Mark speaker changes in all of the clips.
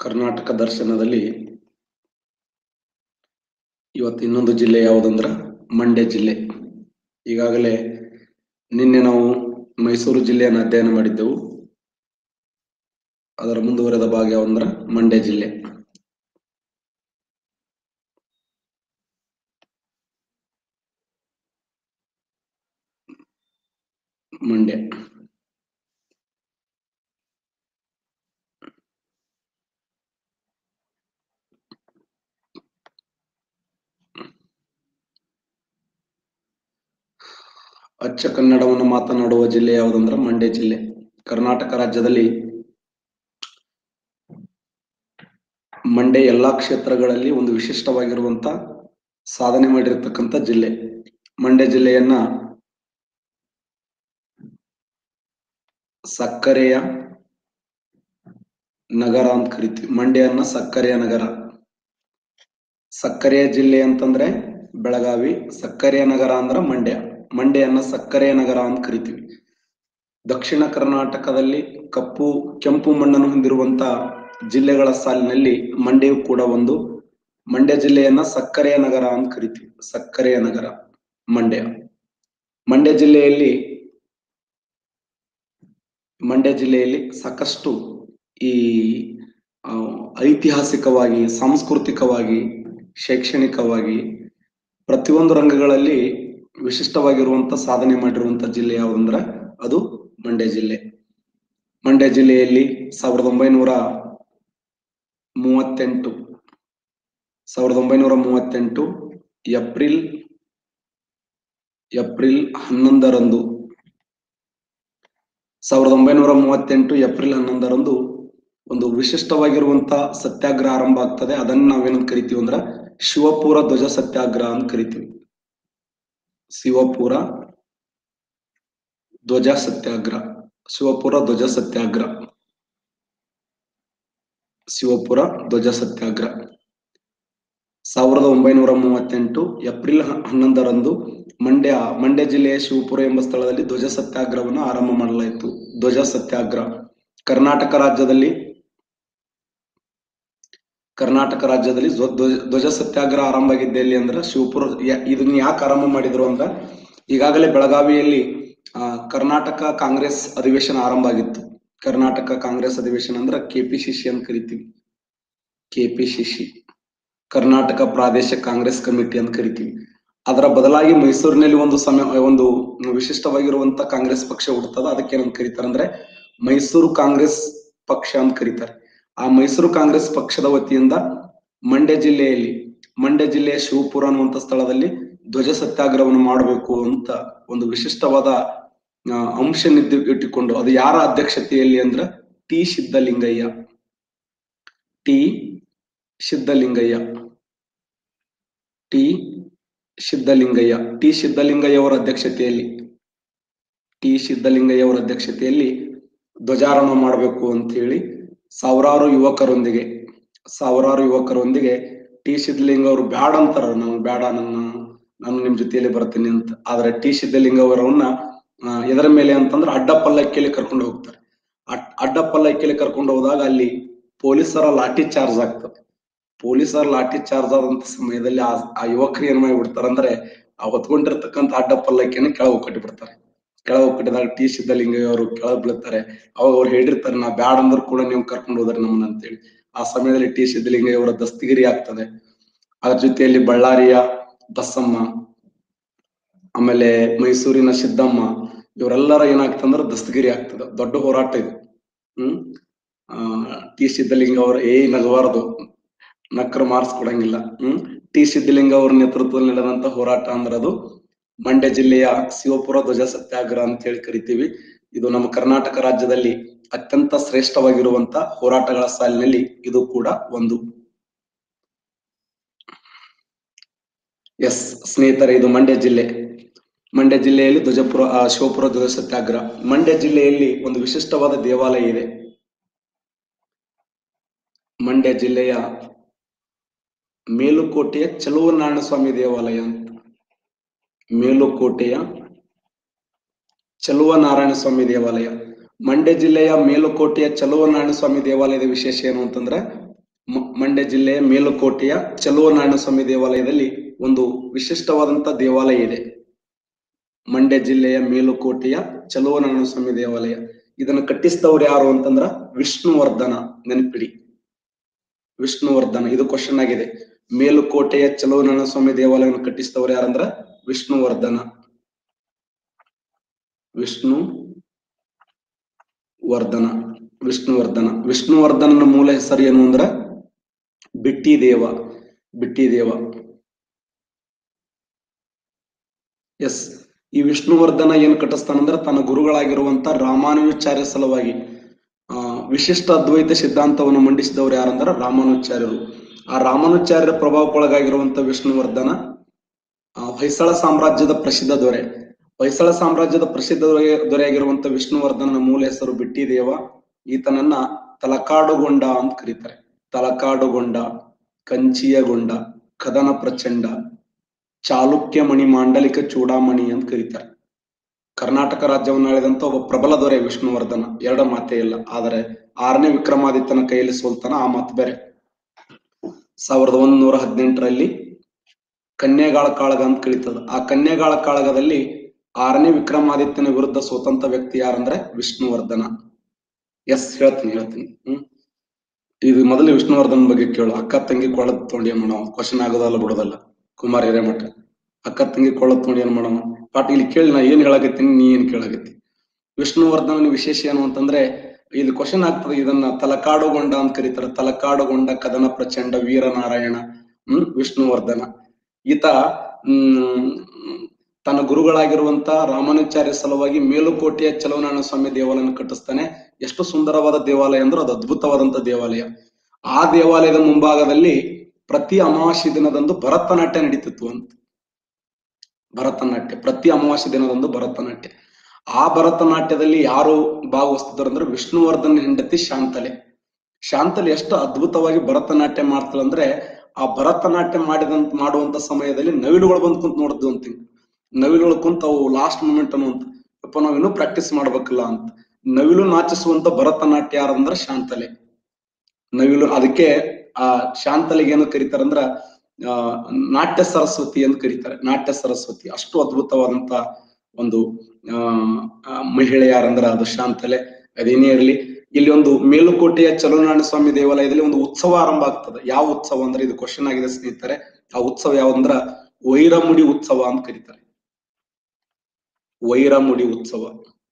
Speaker 1: ಕರ್ನಾಟಕ ದರ್ಶನದಲ್ಲಿ ಇವತ್ತು ಇನ್ನೊಂದು ಜಿಲ್ಲೆ ಯಾವುದಂದ್ರ ಮಂಡ್ಯ ಜಿಲ್ಲೆ ಈಗಾಗಲೇ ನಿನ್ನೆ ನಾವು ಮೈಸೂರು ಜಿಲ್ಲೆಯನ್ನು ಅಧ್ಯಯನ ಮಾಡಿದ್ದೆವು ಅದರ ಮುಂದುವರೆದ ಭಾಗ ಯಾವಂದ್ರ ಮಂಡ್ಯ ಜಿಲ್ಲೆ ಮಂಡ್ಯ ಅಚ್ಚ ಕನ್ನಡವನ್ನು ಮಾತನಾಡುವ ಜಿಲ್ಲೆ ಯಾವುದಂದ್ರ ಮಂಡ್ಯ ಜಿಲ್ಲೆ ಕರ್ನಾಟಕ ರಾಜ್ಯದಲ್ಲಿ ಮಂಡ್ಯ ಎಲ್ಲಾ ಕ್ಷೇತ್ರಗಳಲ್ಲಿ ಒಂದು ವಿಶಿಷ್ಟವಾಗಿರುವಂತ ಸಾಧನೆ ಮಾಡಿರ್ತಕ್ಕಂಥ ಜಿಲ್ಲೆ ಮಂಡ್ಯ ಜಿಲ್ಲೆಯನ್ನ ಸಕ್ಕರೆಯ ನಗರ ಅಂತ ಕರಿತೀವಿ ಮಂಡ್ಯನ್ನ ಸಕ್ಕರೆಯ ನಗರ ಸಕ್ಕರೆಯ ಜಿಲ್ಲೆ ಅಂತಂದ್ರೆ ಬೆಳಗಾವಿ ಸಕ್ಕರೆಯ ನಗರ ಅಂದ್ರ ಮಂಡ್ಯ ಮಂಡ್ಯನ್ನ ಸಕ್ಕರೆಯ ನಗರ ಅಂತ ಕರಿತೀವಿ ದಕ್ಷಿಣ ಕರ್ನಾಟಕದಲ್ಲಿ ಕಪ್ಪು ಕೆಂಪು ಮಣ್ಣನ್ನು ಹೊಂದಿರುವಂತ ಜಿಲ್ಲೆಗಳ ಸಾಲಿನಲ್ಲಿ ಮಂಡ್ಯವು ಕೂಡ ಒಂದು ಮಂಡ್ಯ ಜಿಲ್ಲೆಯನ್ನ ಸಕ್ಕರೆಯ ನಗರ ಅಂತ ಕರಿತೀವಿ ಸಕ್ಕರೆಯ ನಗರ ಮಂಡ್ಯ ಮಂಡ್ಯ ಜಿಲ್ಲೆಯಲ್ಲಿ ಮಂಡ್ಯ ಜಿಲ್ಲೆಯಲ್ಲಿ ಸಾಕಷ್ಟು ಈ ಆ, ಐತಿಹಾಸಿಕವಾಗಿ ಸಾಂಸ್ಕೃತಿಕವಾಗಿ ಶೈಕ್ಷಣಿಕವಾಗಿ ಪ್ರತಿಯೊಂದು ರಂಗಗಳಲ್ಲಿ ವಿಶಿಷ್ಟವಾಗಿರುವಂತ ಸಾಧನೆ ಮಾಡಿರುವಂತ ಜಿಲ್ಲೆ ಯಾವುದಂದ್ರ ಅದು ಮಂಡ್ಯ ಜಿಲ್ಲೆ ಮಂಡ್ಯ ಜಿಲ್ಲೆಯಲ್ಲಿ ಸಾವಿರದ ಒಂಬೈನೂರ ಮೂವತ್ತೆಂಟು ಸಾವಿರದ ಒಂಬೈನೂರ ಮೂವತ್ತೆಂಟು ಏಪ್ರಿಲ್ ಏಪ್ರಿಲ್ ಹನ್ನೊಂದರಂದು ಸಾವಿರದ ಒಂಬೈನೂರ ಮೂವತ್ತೆಂಟು ಏಪ್ರಿಲ್ ಹನ್ನೊಂದರಂದು ಒಂದು ವಿಶಿಷ್ಟವಾಗಿರುವಂತ ಸತ್ಯಾಗ್ರಹ ಆರಂಭ ಆಗ್ತದೆ ಅದನ್ನ ನಾವೇನಂತ ಕರಿತೀವಿ ಅಂದ್ರ ಶಿವಪುರ ಧ್ವಜ ಸತ್ಯಾಗ್ರಹ ಅಂತ ಕರಿತೀವಿ ಶಿವಪುರ ಧ್ವಜ ಸತ್ಯಾಗ್ರಹ ಶಿವಪುರ ಧ್ವಜ ಸತ್ಯಾಗ್ರಹ ಶಿವಪುರ ಧ್ವಜ ಸತ್ಯಾಗ್ರಹ ಸಾವಿರದ ಒಂಬೈನೂರ ಮೂವತ್ತೆಂಟು ಏಪ್ರಿಲ್ ಹ- ಹನ್ನೊಂದರಂದು ಮಂಡ್ಯ ಮಂಡ್ಯ ಜಿಲ್ಲೆಯ ಶಿವಪುರ ಎಂಬ ಸ್ಥಳದಲ್ಲಿ ಧ್ವಜ ಸತ್ಯಾಗ್ರಹವನ್ನು ಆರಂಭ ಮಾಡಲಾಯಿತು ಧ್ವಜ ಸತ್ಯಾಗ್ರಹ ಕರ್ನಾಟಕ ರಾಜ್ಯದಲ್ಲಿ ಕರ್ನಾಟಕ ರಾಜ್ಯದಲ್ಲಿ ಧ್ವ- ಧ್ವಜ ಧ್ವಜ ಸತ್ಯಾಗ್ರಹ ಆರಂಭ ಆಗಿದ್ದೆ ಎಲ್ಲಿ ಅಂದ್ರೆ ಶಿವಪುರ ಯ- ಇದನ್ನ ಯಾಕೆ ಆರಂಭ ಮಾಡಿದ್ರು ಅಂತ ಈಗಾಗಲೇ ಬೆಳಗಾವಿಯಲ್ಲಿ ಆ, ಕರ್ನಾಟಕ ಕಾಂಗ್ರೆಸ್ ಅಧಿವೇಶನ ಆರಂಭ ಆಗಿತ್ತು ಕರ್ನಾಟಕ ಕಾಂಗ್ರೆಸ್ ಅಧಿವೇಶನ ಅಂದ್ರೆ ಕೆಪಿಸಿಸಿ ಅಂತ ಕರಿತೀವಿ ಕೆಪಿಸಿಸಿ ಕರ್ನಾಟಕ ಪ್ರಾದೇಶಿಕ ಕಾಂಗ್ರೆಸ್ ಕಮಿಟಿ ಅಂತ ಕರಿತೀವಿ ಅದರ ಬದಲಾಗಿ ಮೈಸೂರಿನಲ್ಲಿ ಒಂದು ಸಮಯ ಒಂದು ವಿಶಿಷ್ಟವಾಗಿರುವಂತ ಕಾಂಗ್ರೆಸ್ ಪಕ್ಷ ಹುಡ್ತದ ಅದಕ್ಕೆ ಏನಂತ ಕರೀತಾರೆ ಅಂದ್ರೆ ಮೈಸೂರು ಕಾಂಗ್ರೆಸ್ ಪಕ್ಷ ಅಂತ ಕರೀತಾರೆ ಆ ಮೈಸೂರು ಕಾಂಗ್ರೆಸ್ ಪಕ್ಷದ ವತಿಯಿಂದ ಮಂಡ್ಯ ಜಿಲ್ಲೆಯಲ್ಲಿ ಮಂಡ್ಯ ಜಿಲ್ಲೆಯ ಶಿವಪುರ ಅನ್ನುವಂತ ಸ್ಥಳದಲ್ಲಿ ಧ್ವಜ ಸತ್ಯಾಗ್ರಹವನ್ನು ಮಾಡಬೇಕು ಅಂತ ಒಂದು ವಿಶಿಷ್ಟವಾದ ಆ, ಅಂಶ ನಿದ್ದು ಇಟ್ಟುಕೊಂಡು ಅದು ಯಾರ ಅಧ್ಯಕ್ಷತೆಯಲ್ಲಿ ಅಂದ್ರ T Siddalingaiah T Siddalingaiah T Siddalingaiah T Siddalingaiah ಅವರ ಅಧ್ಯಕ್ಷತೆಯಲ್ಲಿ ಟಿ ಸಿದ್ದಲಿಂಗಯ್ಯ ಅವರ ಅಧ್ಯಕ್ಷತೆಯಲ್ಲಿ ಧ್ವಜಾರೋಹಣ ಮಾಡಬೇಕು ಅಂತ ಹೇಳಿ ಸಾವಿರಾರು ಯುವಕರೊಂದಿಗೆ ಸಾವಿರಾರು ಯುವಕರೊಂದಿಗೆ ಟಿ ಸಿದ್ದಲಿಂಗ ಅವರು ಬ್ಯಾಡ ಅಂತಾರ ನಾವು ಬ್ಯಾಡ ನನ್ನ ನಾನು ನಿಮ್ ಜೊತೆಯಲ್ಲಿ ಬರ್ತೀನಿ ಅಂತ ಆದ್ರೆ ಟಿ ಸಿದ್ದಲಿಂಗ ಅವರವನ್ನ ಆ, ಎದರ ಮೇಲೆ ಅಂತಂದ್ರೆ ಅಡ್ಡ ಪಲ್ಲಕ್ಕಿಯಲ್ಲಿ ಕರ್ಕೊಂಡು ಹೋಗ್ತಾರೆ ಅಡ್- ಅಡ್ಡ ಪಲ್ಲಕ್ಕಿಯಲ್ಲಿ ಕರ್ಕೊಂಡು ಹೋದಾಗ ಅಲ್ಲಿ ಪೊಲೀಸರ ಲಾಠಿ ಚಾರ್ಜ್ ಆಗ್ತದೆ ಪೊಲೀಸರ ಲಾಠಿ ಚಾರ್ಜ್ ಆದಂತ ಸಮಯದಲ್ಲಿ ಆ ಆ ಯುವಕರು ಏನ್ ಮಾಡಿಬಿಡ್ತಾರೆ ಅಂದ್ರೆ ಆ ಹೊತ್ಕೊಂಡಿರ್ತಕ್ಕಂಥ ಅಡ್ಡ ಪಲ್ಲಕ್ಕಿಯನ್ನು ಕೆಳಗೆ ಕಟ್ಟಿಬಿಡ್ತಾರೆ ಕೆಳಗೆ ಕಟ್ಟಿದಾಗ ಟಿ ಸಿದ್ದಲಿಂಗಯ್ಯ ಅವರು ಕೆಳಗೆ ಬೀಳ್ತಾರೆ ಅವಾಗ ಅವ್ರು ಹೇಳಿರ್ತಾರೆ ನಾ ಬ್ಯಾಡ ಅಂದ್ರೂ ಕೂಡ ನೀವು ಕರ್ಕೊಂಡು ಹೋದ್ರಿ ನಮ್ಮನ್ನ ಅಂತೇಳಿ ಆ ಸಮಯದಲ್ಲಿ ಟಿ ಸಿದ್ದಲಿಂಗಯ್ಯ ಅವರ ದಸ್ತಗಿರಿ ಆಗ್ತದೆ ಅದ್ರ ಜೊತೆಯಲ್ಲಿ ಬಳ್ಳಾರಿಯ ಬಸಮ್ಮ ಆಮೇಲೆ ಮೈಸೂರಿನ ಸಿದ್ದಮ್ಮ ಇವರೆಲ್ಲರ ಏನಾಗ್ತಂದ್ರೆ ದಸ್ತಗಿರಿ ಆಗ್ತದೆ ದೊಡ್ಡ ಹೋರಾಟ ಇದು ಹ್ಮ್ ಆ ಟಿ ಸಿದ್ದಲಿಂಗ ಅವರು ಏ ನಗಬಾರದು ನಕ್ರ ಮಾರ್ಕ್ಸ್ ಕೊಡಂಗಿಲ್ಲ ಹ್ಮ್ ಟಿ ಸಿದ್ದಲಿಂಗ ಅವರ ನೇತೃತ್ವದಲ್ಲಿ ನಡೆದಂತ ಹೋರಾಟ ಅಂದ್ರೆ ಅದು ಮಂಡ್ಯ ಜಿಲ್ಲೆಯ ಶಿವಪುರ ಧ್ವಜ ಸತ್ಯಾಗ್ರಹ ಅಂತ ಹೇಳಿ ಕರಿತೀವಿ ಇದು ನಮ್ಮ ಕರ್ನಾಟಕ ರಾಜ್ಯದಲ್ಲಿ ಅತ್ಯಂತ ಶ್ರೇಷ್ಠವಾಗಿರುವಂತ ಹೋರಾಟಗಳ ಸಾಲಿನಲ್ಲಿ ಇದು ಕೂಡ ಒಂದು ಎಸ್ ಸ್ನೇಹಿತರೆ ಇದು ಮಂಡ್ಯ ಜಿಲ್ಲೆ ಮಂಡ್ಯ ಜಿಲ್ಲೆಯಲ್ಲಿ ಧ್ವಜಪುರ ಆ, ಶಿವಪುರ ಧ್ವಜ ಸತ್ಯಾಗ್ರಹ ಮಂಡ್ಯ ಜಿಲ್ಲೆಯಲ್ಲಿ ಒಂದು ವಿಶಿಷ್ಟವಾದ ದೇವಾಲಯ ಇದೆ ಮಂಡ್ಯ ಜಿಲ್ಲೆಯ ಮೇಲುಕೋಟೆಯ ಚಲುವನಾರಾಯಣ ಸ್ವಾಮಿ ದೇವಾಲಯ ಅಂತ ಮೇಲುಕೋಟೆಯ ಚಲುವನಾರಾಯಣ ಸ್ವಾಮಿ ದೇವಾಲಯ ಮಂಡ್ಯ ಜಿಲ್ಲೆಯ ಮೇಲುಕೋಟೆಯ ಚಲುವನಾರಾಯಣ ಸ್ವಾಮಿ ದೇವಾಲಯದ ವಿಶೇಷ ಏನು ಅಂತಂದ್ರೆ ಮ- ಮಂಡ್ಯ ಜಿಲ್ಲೆಯ ಮೇಲುಕೋಟೆಯ ಚಲುವ ನಾರಾಯಣಸ್ವಾಮಿ ದೇವಾಲಯದಲ್ಲಿ ಒಂದು ವಿಶಿಷ್ಟವಾದಂತ ದೇವಾಲಯ ಇದೆ ಮಂಡ್ಯ ಜಿಲ್ಲೆಯ ಮೇಲುಕೋಟೆಯ ಚಲುವ ನಾರಾಯಣಸ್ವಾಮಿ ದೇವಾಲಯ ಇದನ್ನ ಕಟ್ಟಿಸಿದವ್ರು ಯಾರು ಅಂತಂದ್ರ ವಿಷ್ಣುವರ್ಧನ ನೆನಪಿಡಿ ವಿಷ್ಣುವರ್ಧನ ಇದು ಕ್ವಶನ್ ಆಗಿದೆ ಮೇಲುಕೋಟೆಯ ಚಲುವ ನಾರಾಯಣಸ್ವಾಮಿ ದೇವಾಲಯವನ್ನು ಕಟ್ಟಿಸಿದವ್ರು ಯಾರಂದ್ರ ವಿಷ್ಣುವರ್ಧನ ವಿಷ್ಣು ವರ್ಧನ ವಿಷ್ಣುವರ್ಧನ ವಿಷ್ಣುವರ್ಧನನ ಮೂಲ ಹೆಸರು ಏನು ಅಂದ್ರ ಬಿಟ್ಟಿ ದೇವ ಬಿಟ್ಟಿ ದೇವ ಎಸ್ ಈ ವಿಷ್ಣುವರ್ಧನ ಏನ್ ಕಟ್ಟಿಸ್ತಾನಂದ್ರ ತನ್ನ ಗುರುಗಳಾಗಿರುವಂತ ರಾಮಾನುಜಾಚಾರ್ಯ ಸಲುವಾಗಿ ಆ ವಿಶಿಷ್ಟ ಅದ್ವೈತ ಸಿದ್ಧಾಂತವನ್ನು ಮಂಡಿಸಿದವರು ಯಾರಂದ್ರ ರಾಮಾನುಚಾರ್ಯರು ಆ ರಾಮಾನುಚಾರ್ಯರ ಪ್ರಭಾವಕ್ಕೊಳಗಾಗಿರುವಂತ ವಿಷ್ಣುವರ್ಧನ ಆ, ಹೊಯ್ಸಳ ಸಾಮ್ರಾಜ್ಯದ ಪ್ರಸಿದ್ಧ ದೊರೆ ಹೊಯ್ಸಳ ಸಾಮ್ರಾಜ್ಯದ ಪ್ರಸಿದ್ಧ ದೊರೆ ದೊರೆಯಾಗಿರುವಂತ ವಿಷ್ಣುವರ್ಧನನ ಮೂಲ ಹೆಸರು ಬಿಟ್ಟಿದೇವ ಈತನನ್ನ ತಲಕಾಡುಗೊಂಡ ಅಂತ ಕರೀತಾರೆ ತಲಕಾಡುಗೊಂಡ ಕಂಚಿಯಗೊಂಡ ಕದನ ಪ್ರಚಂಡ ಚಾಲುಕ್ಯ ಮಣಿ ಮಾಂಡಲಿಕ ಚೂಡಾಮಣಿ ಅಂತ ಕರೀತಾರೆ ಕರ್ನಾಟಕ ರಾಜ್ಯವನ್ನು ಆಳಿದಂತ ಒಬ್ಬ ಪ್ರಬಲ ದೊರೆ ವಿಷ್ಣುವರ್ಧನ ಎರಡ ಮಾತೇ ಇಲ್ಲ ಆದರೆ ಆರನೇ ವಿಕ್ರಮಾದಿತ್ಯನ ಕೈಯಲ್ಲಿ ಸೋಲ್ತಾನ ಆ ಮಾತು ಬೇರೆ ಸಾವಿರದ ಒಂದೂರ ಹದಿನೆಂಟರಲ್ಲಿ ಕನ್ಯಗಾಳ ಕಾಳಗ ಅಂತ ಕರೀತದ ಆ ಕನ್ಯಗಾಳ ಕಾಳಗದಲ್ಲಿ ಆರನೇ ವಿಕ್ರಮಾದಿತ್ಯನ ವಿರುದ್ಧ ಸೋತಂತ ವ್ಯಕ್ತಿ ಯಾರಂದ್ರೆ ವಿಷ್ಣುವರ್ಧನ ಎಸ್ ಹೇಳ್ತೀನಿ ಹೇಳ್ತೀನಿ ಹ್ಮ್ ಇದು ಮೊದಲು ವಿಷ್ಣುವರ್ಧನ್ ಬಗ್ಗೆ ಕೇಳು ಅಕ್ಕ ತಂಗಿ ಕೊಳ್ಳದ್ ತೊಗೊಂಡು ಏನ್ ಮಾಡೋಣ ಕ್ವಶನ್ ಆಗೋದಲ್ಲ ಬಿಡೋದಲ್ಲ ಕುಮಾರ್ ಹಿರೇಮಠ ಅಕ್ಕ ತಂಗಿ ಕೊಳ್ಳದ್ ತೊಗೊಂಡು ಏನ್ ಮಾಡೋಣ ಪಾಟ್ ಇಲ್ಲಿ ಕೇಳಿ ನಾ ಏನ್ ಹೇಳಕತ್ತೀನಿ ನೀ ಏನ್ ಕೇಳಕತ್ತಿ ವಿಷ್ಣುವರ್ಧನ ವಿಶೇಷ ಏನು ಅಂತಂದ್ರೆ ಇಲ್ಲಿ ಕ್ವಶನ್ ಆಗ್ತದೆ ಇದನ್ನ ತಲಕಾಡುಗೊಂಡ ಅಂತ ಕರೀತಾರೆ ತಲಕಾಡುಗೊಂಡ ಕದನ ಪ್ರಚಂಡ ವೀರನಾರಾಯಣ ಹ್ಮ್ ವಿಷ್ಣುವರ್ಧನ ಈತ ಹ್ಮ್ ತನ್ನ ಗುರುಗಳಾಗಿರುವಂತ ರಾಮಾನುಚಾರ್ಯ ಸಲುವಾಗಿ ಮೇಲುಕೋಟೆಯ ಚಲವನಾರಾಯಣ ಸ್ವಾಮಿ ದೇವಾಲಯನ ಕಟ್ಟಿಸ್ತಾನೆ ಎಷ್ಟು ಸುಂದರವಾದ ದೇವಾಲಯ ಅಂದ್ರೆ ಅದು ಅದ್ಭುತವಾದಂತ ದೇವಾಲಯ ಆ ದೇವಾಲಯದ ಮುಂಭಾಗದಲ್ಲಿ ಪ್ರತಿ ಅಮಾವಾಸ್ಯ ದಿನದಂದು ಭರತನಾಟ್ಯ ನಡೀತಿತ್ತು ಅಂತ ಭರತನಾಟ್ಯ ಪ್ರತಿ ಅಮಾವಾಸ್ಯ ದಿನದಂದು ಭರತನಾಟ್ಯ ಆ ಭರತನಾಟ್ಯದಲ್ಲಿ ಯಾರು ಭಾಗವಹಿಸ್ತಿದ್ರು ಅಂದ್ರೆ ವಿಷ್ಣುವರ್ಧನ್ ಹೆಂಡತಿ ಶಾಂತಲೆ ಶಾಂತಲೆ ಎಷ್ಟು ಅದ್ಭುತವಾಗಿ ಭರತನಾಟ್ಯ ಮಾಡ್ತಾಳೆ ಅಂದ್ರೆ ಆ ಭರತನಾಟ್ಯ ಮಾಡಿದಂತ ಮಾಡುವಂತ ಸಮಯದಲ್ಲಿ ನವಿಲುಗಳು ಬಂದ್ ಕುಂತ ನೋಡಿದ್ವು ಅಂತ ನವಿಲುಗಳು ಕುಂತ ಅವು ಲಾಸ್ಟ್ ಮೂಮೆಂಟ್ ಅನ್ನುವಂತ ಅಪ್ಪ ನಾವ್ ಇನ್ನೂ ಪ್ರಾಕ್ಟೀಸ್ ಮಾಡ್ಬೇಕಲ್ಲ ಅಂತ ನವಿಲು ನಾಚಿಸುವಂತ ಭರತನಾಟ್ಯ ಯಾರಂದ್ರ ಶಾಂತಲೆ ನವಿಲು ಅದಕ್ಕೆ ಆ ಶಾಂತಲೆಗೆ ಏನು ಕರೀತಾರಂದ್ರ ಆ ನಾಟ್ಯ ಸರಸ್ವತಿ ಅಂತ ಕರೀತಾರೆ ನಾಟ್ಯ ಸರಸ್ವತಿ ಅಷ್ಟು ಅದ್ಭುತವಾದಂತ ಒಂದು ಆ ಆ, ಮಹಿಳೆ ಯಾರಂದ್ರ ಅದು ಶಾಂತಲೆ ಅದೇನೇ ಇರಲಿ ಇಲ್ಲಿ ಒಂದು ಮೇಲುಕೋಟೆಯ ಚಲುನಾರಾಯಣ ಸ್ವಾಮಿ ದೇವಾಲಯದಲ್ಲಿ ಒಂದು ಉತ್ಸವ ಆರಂಭ ಆಗ್ತದೆ ಯಾವ ಉತ್ಸವ ಅಂದ್ರೆ ಇದು ಕ್ವಶನ್ ಆಗಿದೆ ಸ್ನೇಹಿತರೆ ಆ ಉತ್ಸವ ಯಾವಂದ್ರ ವೈರಮುಡಿ ಉತ್ಸವ ಅಂತ ಕರೀತಾರೆ ವೈರಮುಡಿ ಉತ್ಸವ